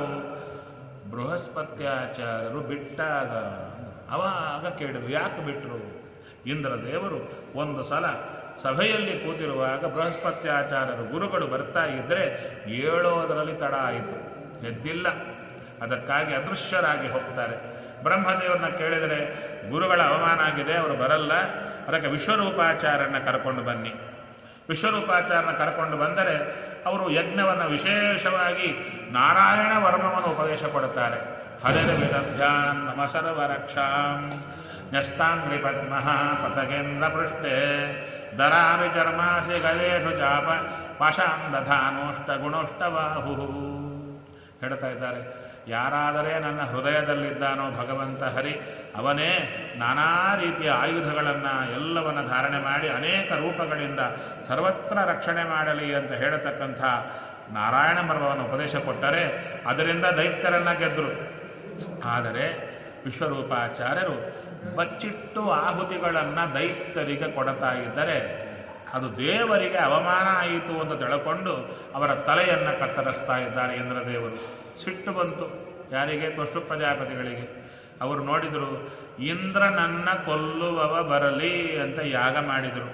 ಬೃಹಸ್ಪತ್ಯಾಚಾರ್ಯರು ಬಿಟ್ಟಾಗ ಅವಾಗ ಕೇಳಿದ್ರು ಯಾಕೆ ಬಿಟ್ಟರು ಇಂದ್ರದೇವರು ಒಂದು ಸಲ ಸಭೆಯಲ್ಲಿ ಕೂತಿರುವಾಗ ಬೃಹಸ್ಪತ್ಯಾಚಾರ್ಯರು ಗುರುಗಳು ಬರ್ತಾ ಇದ್ದರೆ ಏಳೋದರಲ್ಲಿ ತಡ ಆಯಿತು ಎದ್ದಿಲ್ಲ ಅದಕ್ಕಾಗಿ ಅದೃಶ್ಯರಾಗಿ ಹೋಗ್ತಾರೆ ಬ್ರಹ್ಮದೇವರನ್ನ ಕೇಳಿದರೆ ಗುರುಗಳ ಅವಮಾನ ಆಗಿದೆ ಅವರು ಬರಲ್ಲ ಅದಕ್ಕೆ ವಿಶ್ವರೂಪಾಚಾರ್ಯನ ಕರ್ಕೊಂಡು ಬನ್ನಿ ವಿಶ್ವರೂಪಾಚಾರ್ಯನ ಕರ್ಕೊಂಡು ಬಂದರೆ ಅವರು ಯಜ್ಞವನ್ನು ವಿಶೇಷವಾಗಿ ನಾರಾಯಣ ವರ್ಮವನ್ನು ಉಪದೇಶ ಕೊಡುತ್ತಾರೆ ಹರಿರ ವಿದಭ್ಯಾನ್ ನಮ ಸರ್ವರಕ್ಷಾಂ ನ್ಯಸ್ತಾಂಗ್ರಿ ಪದ್ಮ ಪತಗೇಂದ್ರ ಪೃಷ್ಠೆ ದರಾರಿ ಚರ್ಮಾಸಿ ಗದೇಶು ಚಾಪ ಪಾಶಾಂ ದಧಾನೋಷ್ಟ ಗುಣೋಷ್ಟಬಾಹು ಹೇಳ್ತಾ ಇದ್ದಾರೆ ಯಾರಾದರೆ ನನ್ನ ಹೃದಯದಲ್ಲಿದ್ದಾನೋ ಭಗವಂತ ಹರಿ ಅವನೇ ನಾನಾ ರೀತಿಯ ಆಯುಧಗಳನ್ನು ಎಲ್ಲವನ್ನ ಧಾರಣೆ ಮಾಡಿ ಅನೇಕ ರೂಪಗಳಿಂದ ಸರ್ವತ್ರ ರಕ್ಷಣೆ ಮಾಡಲಿ ಅಂತ ಹೇಳತಕ್ಕಂಥ ನಾರಾಯಣ ಮರ್ಮವನ್ನು ಉಪದೇಶ ಕೊಟ್ಟರೆ ಅದರಿಂದ ದೈತ್ಯರನ್ನ ಗೆದ್ದರು ಆದರೆ ವಿಶ್ವರೂಪಾಚಾರ್ಯರು ಬಚ್ಚಿಟ್ಟು ಆಹುತಿಗಳನ್ನು ದೈತ್ಯರಿಗೆ ಕೊಡ್ತಾ ಇದ್ದರೆ ಅದು ದೇವರಿಗೆ ಅವಮಾನ ಆಯಿತು ಅಂತ ತಿಳ್ಕೊಂಡು ಅವರ ತಲೆಯನ್ನು ಕತ್ತರಿಸ್ತಾ ಇದ್ದಾರೆ ಇಂದ್ರದೇವರು ಸಿಟ್ಟು ಬಂತು ಯಾರಿಗೆ ತ್ವಷ್ಟು ಪ್ರಜಾಪತಿಗಳಿಗೆ ಅವರು ನೋಡಿದರು ಇಂದ್ರನನ್ನ ಕೊಲ್ಲುವವ ಬರಲಿ ಅಂತ ಯಾಗ ಮಾಡಿದರು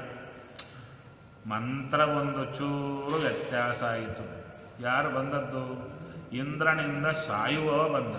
ಮಂತ್ರ ಒಂದು ಚೂರು ವ್ಯತ್ಯಾಸ ಆಯಿತು ಯಾರು ಬಂದದ್ದು ಇಂದ್ರನಿಂದ ಸಾಯುವವ ಬಂದ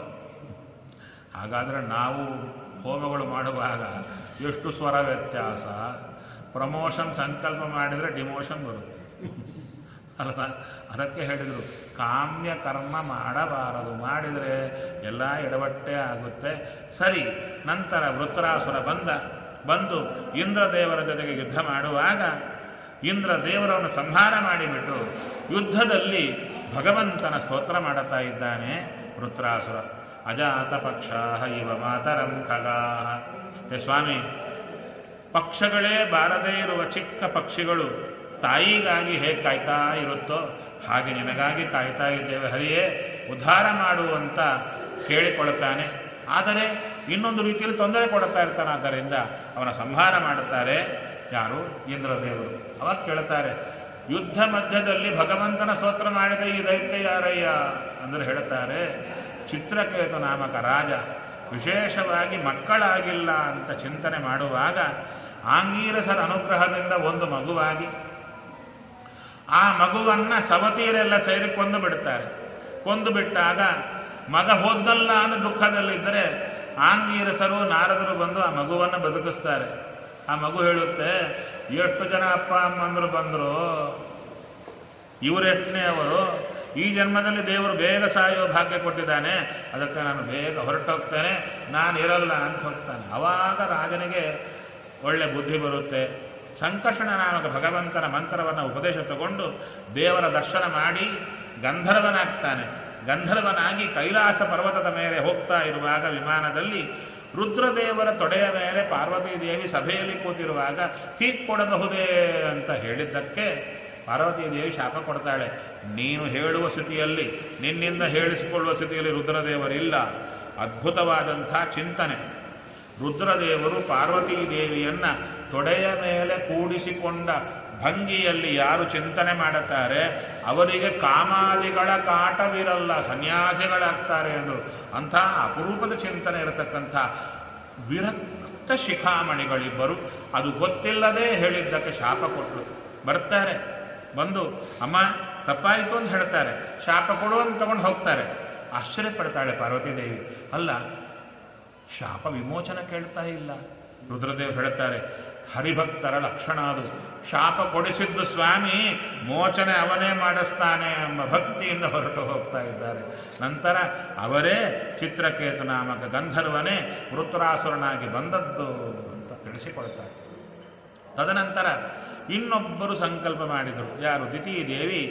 ಹಾಗಾದರೆ ನಾವು ಹೋಮಗಳು ಮಾಡುವಾಗ ಎಷ್ಟು ಸ್ವರ ವ್ಯತ್ಯಾಸ ಪ್ರಮೋಷನ್ ಸಂಕಲ್ಪ ಮಾಡಿದರೆ ಡಿಮೋಷನ್ ಬರುತ್ತೆ ಅಲ್ವಾ ಅದಕ್ಕೆ ಹೇಳಿದರು ಕಾಮ್ಯ ಕರ್ಮ ಮಾಡಬಾರದು ಮಾಡಿದರೆ ಎಲ್ಲ ಎಡವಟ್ಟೆ ಆಗುತ್ತೆ ಸರಿ ನಂತರ ವೃತ್ತರಾಸುರ ಬಂದ ಬಂದು ಇಂದ್ರದೇವರ ಜೊತೆಗೆ ಯುದ್ಧ ಮಾಡುವಾಗ ಇಂದ್ರ ದೇವರನ್ನು ಸಂಹಾರ ಮಾಡಿಬಿಟ್ಟು ಯುದ್ಧದಲ್ಲಿ ಭಗವಂತನ ಸ್ತೋತ್ರ ಮಾಡುತ್ತಾ ಇದ್ದಾನೆ ವೃತ್ರಾಸುರ ಅಜಾತ ಪಕ್ಷ ಇವ ಮಾತರಂ ಖಗಾ ಹೇ ಸ್ವಾಮಿ ಪಕ್ಷಗಳೇ ಬಾರದೇ ಇರುವ ಚಿಕ್ಕ ಪಕ್ಷಿಗಳು ತಾಯಿಗಾಗಿ ಹೇಗೆ ಕಾಯ್ತಾ ಇರುತ್ತೋ ಹಾಗೆ ನಿನಗಾಗಿ ಕಾಯ್ತಾ ಇದ್ದೇವೆ ಹರಿಯೇ ಉದ್ಧಾರ ಮಾಡುವಂತ ಕೇಳಿಕೊಳ್ಳುತ್ತಾನೆ ಆದರೆ ಇನ್ನೊಂದು ರೀತಿಯಲ್ಲಿ ತೊಂದರೆ ಕೊಡುತ್ತಾ ಇರ್ತಾನೆ ಆದ್ದರಿಂದ ಅವನ ಸಂಹಾರ ಮಾಡುತ್ತಾರೆ ಯಾರು ಇಂದ್ರದೇವರು ಅವಾಗ ಕೇಳುತ್ತಾರೆ ಯುದ್ಧ ಮಧ್ಯದಲ್ಲಿ ಭಗವಂತನ ಸ್ತೋತ್ರ ಮಾಡಿದ ಈ ದೈತ್ಯ ಯಾರಯ್ಯ ಅಂದರೆ ಹೇಳುತ್ತಾರೆ ಚಿತ್ರಕೇತು ನಾಮಕ ರಾಜ ವಿಶೇಷವಾಗಿ ಮಕ್ಕಳಾಗಿಲ್ಲ ಅಂತ ಚಿಂತನೆ ಮಾಡುವಾಗ ಆಂಗೀರಸರ ಅನುಗ್ರಹದಿಂದ ಒಂದು ಮಗುವಾಗಿ ಆ ಮಗುವನ್ನ ಸವತಿಯರೆಲ್ಲ ಸೇರಿ ಕೊಂದು ಬಿಡುತ್ತಾರೆ ಕೊಂದು ಬಿಟ್ಟಾಗ ಮಗ ಹೋದ್ದಲ್ಲ ಅನ್ನೋ ದುಃಖದಲ್ಲಿದ್ದರೆ ಆಂಗೀರಸರು ನಾರದರು ಬಂದು ಆ ಮಗುವನ್ನು ಬದುಕಿಸ್ತಾರೆ ಆ ಮಗು ಹೇಳುತ್ತೆ ಎಷ್ಟು ಜನ ಅಪ್ಪ ಅಮ್ಮಂದರು ಬಂದರು ಇವರೆಷ್ಟನೇ ಅವರು ಈ ಜನ್ಮದಲ್ಲಿ ದೇವರು ಬೇಗ ಸಾಯೋ ಭಾಗ್ಯ ಕೊಟ್ಟಿದ್ದಾನೆ ಅದಕ್ಕೆ ನಾನು ಬೇಗ ಹೊರಟೋಗ್ತೇನೆ ನಾನು ಇರಲ್ಲ ಅಂತ ಹೋಗ್ತಾನೆ ಅವಾಗ ರಾಜನಿಗೆ ಒಳ್ಳೆ ಬುದ್ಧಿ ಬರುತ್ತೆ ಸಂಕರ್ಷಣ ನಾಮಕ ಭಗವಂತನ ಮಂತ್ರವನ್ನು ಉಪದೇಶ ತಗೊಂಡು ದೇವರ ದರ್ಶನ ಮಾಡಿ ಗಂಧರ್ವನಾಗ್ತಾನೆ ಗಂಧರ್ವನಾಗಿ ಕೈಲಾಸ ಪರ್ವತದ ಮೇಲೆ ಹೋಗ್ತಾ ಇರುವಾಗ ವಿಮಾನದಲ್ಲಿ ರುದ್ರದೇವರ ತೊಡೆಯ ಮೇಲೆ ಪಾರ್ವತೀ ದೇವಿ ಸಭೆಯಲ್ಲಿ ಕೂತಿರುವಾಗ ಹೀಗೆ ಕೊಡಬಹುದೇ ಅಂತ ಹೇಳಿದ್ದಕ್ಕೆ ಪಾರ್ವತೀ ದೇವಿ ಶಾಪ ಕೊಡ್ತಾಳೆ ನೀನು ಹೇಳುವ ಸ್ಥಿತಿಯಲ್ಲಿ ನಿನ್ನಿಂದ ಹೇಳಿಸಿಕೊಳ್ಳುವ ಸ್ಥಿತಿಯಲ್ಲಿ ರುದ್ರದೇವರಿಲ್ಲ ಅದ್ಭುತವಾದಂಥ ಚಿಂತನೆ ರುದ್ರದೇವರು ಪಾರ್ವತೀ ದೇವಿಯನ್ನ ತೊಡೆಯ ಮೇಲೆ ಕೂಡಿಸಿಕೊಂಡ ಭಂಗಿಯಲ್ಲಿ ಯಾರು ಚಿಂತನೆ ಮಾಡುತ್ತಾರೆ ಅವರಿಗೆ ಕಾಮಾದಿಗಳ ಕಾಟವಿರಲ್ಲ ಸನ್ಯಾಸಿಗಳಾಗ್ತಾರೆ ಅಂದರು ಅಂಥ ಅಪರೂಪದ ಚಿಂತನೆ ಇರತಕ್ಕಂಥ ವಿರಕ್ತ ಶಿಖಾಮಣಿಗಳಿಬ್ಬರು ಅದು ಗೊತ್ತಿಲ್ಲದೆ ಹೇಳಿದ್ದಕ್ಕೆ ಶಾಪ ಕೊಟ್ಟರು ಬರ್ತಾರೆ ಬಂದು ಅಮ್ಮ ತಪ್ಪಾಯಿತು ಅಂತ ಹೇಳ್ತಾರೆ ಶಾಪ ಕೊಡು ಅಂತ ತಗೊಂಡು ಹೋಗ್ತಾರೆ ಆಶ್ಚರ್ಯ ಪಡ್ತಾಳೆ ಪಾರ್ವತಿ ದೇವಿ ಅಲ್ಲ ಶಾಪ ವಿಮೋಚನ ಕೇಳ್ತಾ ಇಲ್ಲ ರುದ್ರದೇವ್ ಹೇಳ್ತಾರೆ ಹರಿಭಕ್ತರ ಲಕ್ಷಣ ಅದು ಶಾಪ ಕೊಡಿಸಿದ್ದು ಸ್ವಾಮಿ ಮೋಚನೆ ಅವನೇ ಮಾಡಿಸ್ತಾನೆ ಎಂಬ ಭಕ್ತಿಯಿಂದ ಹೊರಟು ಹೋಗ್ತಾ ಇದ್ದಾರೆ ನಂತರ ಅವರೇ ಚಿತ್ರಕೇತು ನಾಮಕ ಗಂಧರ್ವನೇ ವೃತ್ರಾಸುರನಾಗಿ ಬಂದದ್ದು ಅಂತ ತಿಳಿಸಿಕೊಳ್ತಾರೆ ತದನಂತರ ಇನ್ನೊಬ್ಬರು ಸಂಕಲ್ಪ ಮಾಡಿದರು ಯಾರು ದಿತಿ ದೇವಿ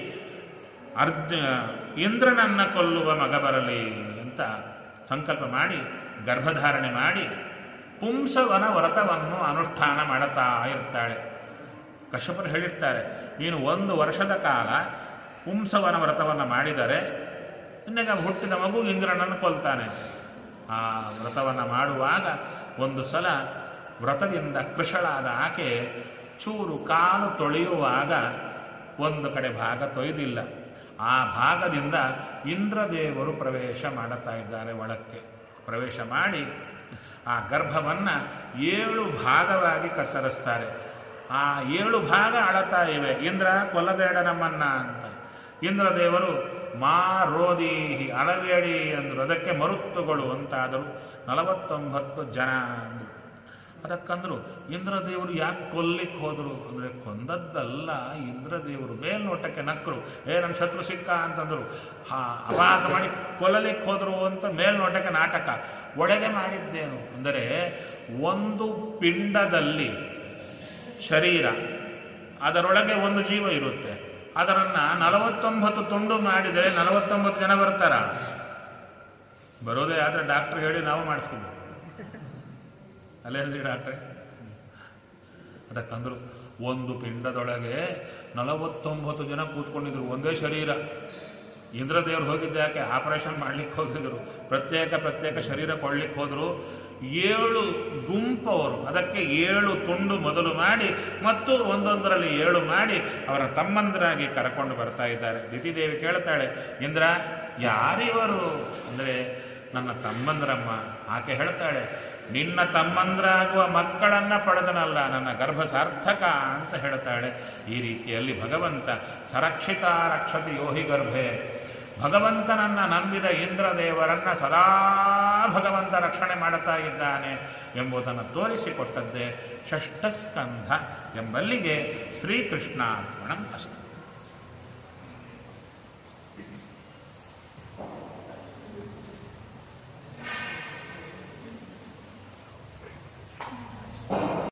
ಅರ್ಜ ಇಂದ್ರನನ್ನ ಕೊಲ್ಲುವ ಮಗ ಬರಲಿ ಅಂತ ಸಂಕಲ್ಪ ಮಾಡಿ ಗರ್ಭಧಾರಣೆ ಮಾಡಿ ಪುಂಸವನ ವ್ರತವನ್ನು ಅನುಷ್ಠಾನ ಮಾಡುತ್ತಾ ಇರ್ತಾಳೆ ಕಶ್ಯಪರು ಹೇಳಿರ್ತಾರೆ ನೀನು ಒಂದು ವರ್ಷದ ಕಾಲ ಪುಂಸವನ ವ್ರತವನ್ನು ಮಾಡಿದರೆ ನಿನಗೆ ಹುಟ್ಟಿದ ಮಗು ಇಂದ್ರನನ್ನು ಕೊಲ್ತಾನೆ ಆ ವ್ರತವನ್ನು ಮಾಡುವಾಗ ಒಂದು ಸಲ ವ್ರತದಿಂದ ಕೃಶಳಾದ ಆಕೆ ಚೂರು ಕಾಲು ತೊಳೆಯುವಾಗ ಒಂದು ಕಡೆ ಭಾಗ ತೊಯ್ದಿಲ್ಲ ಆ ಭಾಗದಿಂದ ಇಂದ್ರದೇವರು ಪ್ರವೇಶ ಮಾಡುತ್ತಾ ಇದ್ದಾರೆ ಒಳಕ್ಕೆ ಪ್ರವೇಶ ಮಾಡಿ ಆ ಗರ್ಭವನ್ನು ಏಳು ಭಾಗವಾಗಿ ಕತ್ತರಿಸ್ತಾರೆ ಆ ಏಳು ಭಾಗ ಅಳತಾ ಇವೆ ಇಂದ್ರ ಕೊಲ್ಲಬೇಡ ನಮ್ಮನ್ನ ಅಂತ ಇಂದ್ರದೇವರು ಮಾ ರೋದೀಹಿ ಅಳಬೇಡಿ ಅಂದರು ಅದಕ್ಕೆ ಮರುತ್ತುಗಳು ಅಂತಾದರು ನಲವತ್ತೊಂಬತ್ತು ಜನ ಅಂದರು ಅದಕ್ಕಂದ್ರು ಇಂದ್ರದೇವರು ಯಾಕೆ ಕೊಲ್ಲಿಕ್ಕೆ ಹೋದರು ಅಂದರೆ ಕೊಂದದ್ದಲ್ಲ ಇಂದ್ರದೇವರು ಮೇಲ್ನೋಟಕ್ಕೆ ನಕ್ಕರು ಏ ನನ್ನ ಶತ್ರು ಸಿಕ್ಕ ಅಂತಂದರು ಹಾ ಅಪಹಾಸ ಮಾಡಿ ಕೊಲ್ಲಲಿಕ್ಕೆ ಹೋದರು ಅಂತ ಮೇಲ್ನೋಟಕ್ಕೆ ನಾಟಕ ಒಳಗೆ ಮಾಡಿದ್ದೇನು ಅಂದರೆ ಒಂದು ಪಿಂಡದಲ್ಲಿ ಶರೀರ ಅದರೊಳಗೆ ಒಂದು ಜೀವ ಇರುತ್ತೆ ಅದರನ್ನು ನಲವತ್ತೊಂಬತ್ತು ತುಂಡು ಮಾಡಿದರೆ ನಲವತ್ತೊಂಬತ್ತು ಜನ ಬರ್ತಾರ ಬರೋದೇ ಆದರೆ ಡಾಕ್ಟ್ರ್ ಹೇಳಿ ನಾವು ಮಾಡಿಸ್ಕೊಬೇಕು ಅಲ್ಲೇನಿದೆ ಡಾಕ್ಟ್ರೆ ಅದಕ್ಕಂದ್ರು ಒಂದು ಪಿಂಡದೊಳಗೆ ನಲವತ್ತೊಂಬತ್ತು ಜನ ಕೂತ್ಕೊಂಡಿದ್ರು ಒಂದೇ ಶರೀರ ಇಂದ್ರದೇವರು ಹೋಗಿದ್ದ ಯಾಕೆ ಆಪರೇಷನ್ ಮಾಡ್ಲಿಕ್ಕೆ ಹೋಗಿದ್ರು ಪ್ರತ್ಯೇಕ ಪ್ರತ್ಯೇಕ ಶರೀರ ಕೊಡ್ಲಿಕ್ಕೆ ಹೋದ್ರು ಏಳು ಗುಂಪವರು ಅದಕ್ಕೆ ಏಳು ತುಂಡು ಮೊದಲು ಮಾಡಿ ಮತ್ತು ಒಂದೊಂದರಲ್ಲಿ ಏಳು ಮಾಡಿ ಅವರ ತಮ್ಮಂದರಾಗಿ ಕರ್ಕೊಂಡು ಬರ್ತಾ ಇದ್ದಾರೆ ದಿತಿದೇವಿ ಕೇಳ್ತಾಳೆ ಇಂದ್ರ ಯಾರಿವರು ಅಂದರೆ ನನ್ನ ತಮ್ಮಂದ್ರಮ್ಮ ಆಕೆ ಹೇಳ್ತಾಳೆ ನಿನ್ನ ತಮ್ಮಂದ್ರಾಗುವ ಮಕ್ಕಳನ್ನ ಪಡೆದನಲ್ಲ ನನ್ನ ಗರ್ಭ ಸಾರ್ಥಕ ಅಂತ ಹೇಳ್ತಾಳೆ ಈ ರೀತಿಯಲ್ಲಿ ಭಗವಂತ ಸರಕ್ಷಿತ ರಕ್ಷತಿ ಯೋಹಿ ಗರ್ಭೆ ಭಗವಂತನನ್ನ ನಂಬಿದ ಇಂದ್ರದೇವರನ್ನ ಸದಾ ಭಗವಂತ ರಕ್ಷಣೆ ಮಾಡುತ್ತಾ ಇದ್ದಾನೆ ಎಂಬುದನ್ನು ತೋರಿಸಿಕೊಟ್ಟದ್ದೇ ಷಷ್ಠಸ್ಕಂಧ ಎಂಬಲ್ಲಿಗೆ ಶ್ರೀಕೃಷ್ಣಾರ್ಪಣಂ ಅಸ್ತು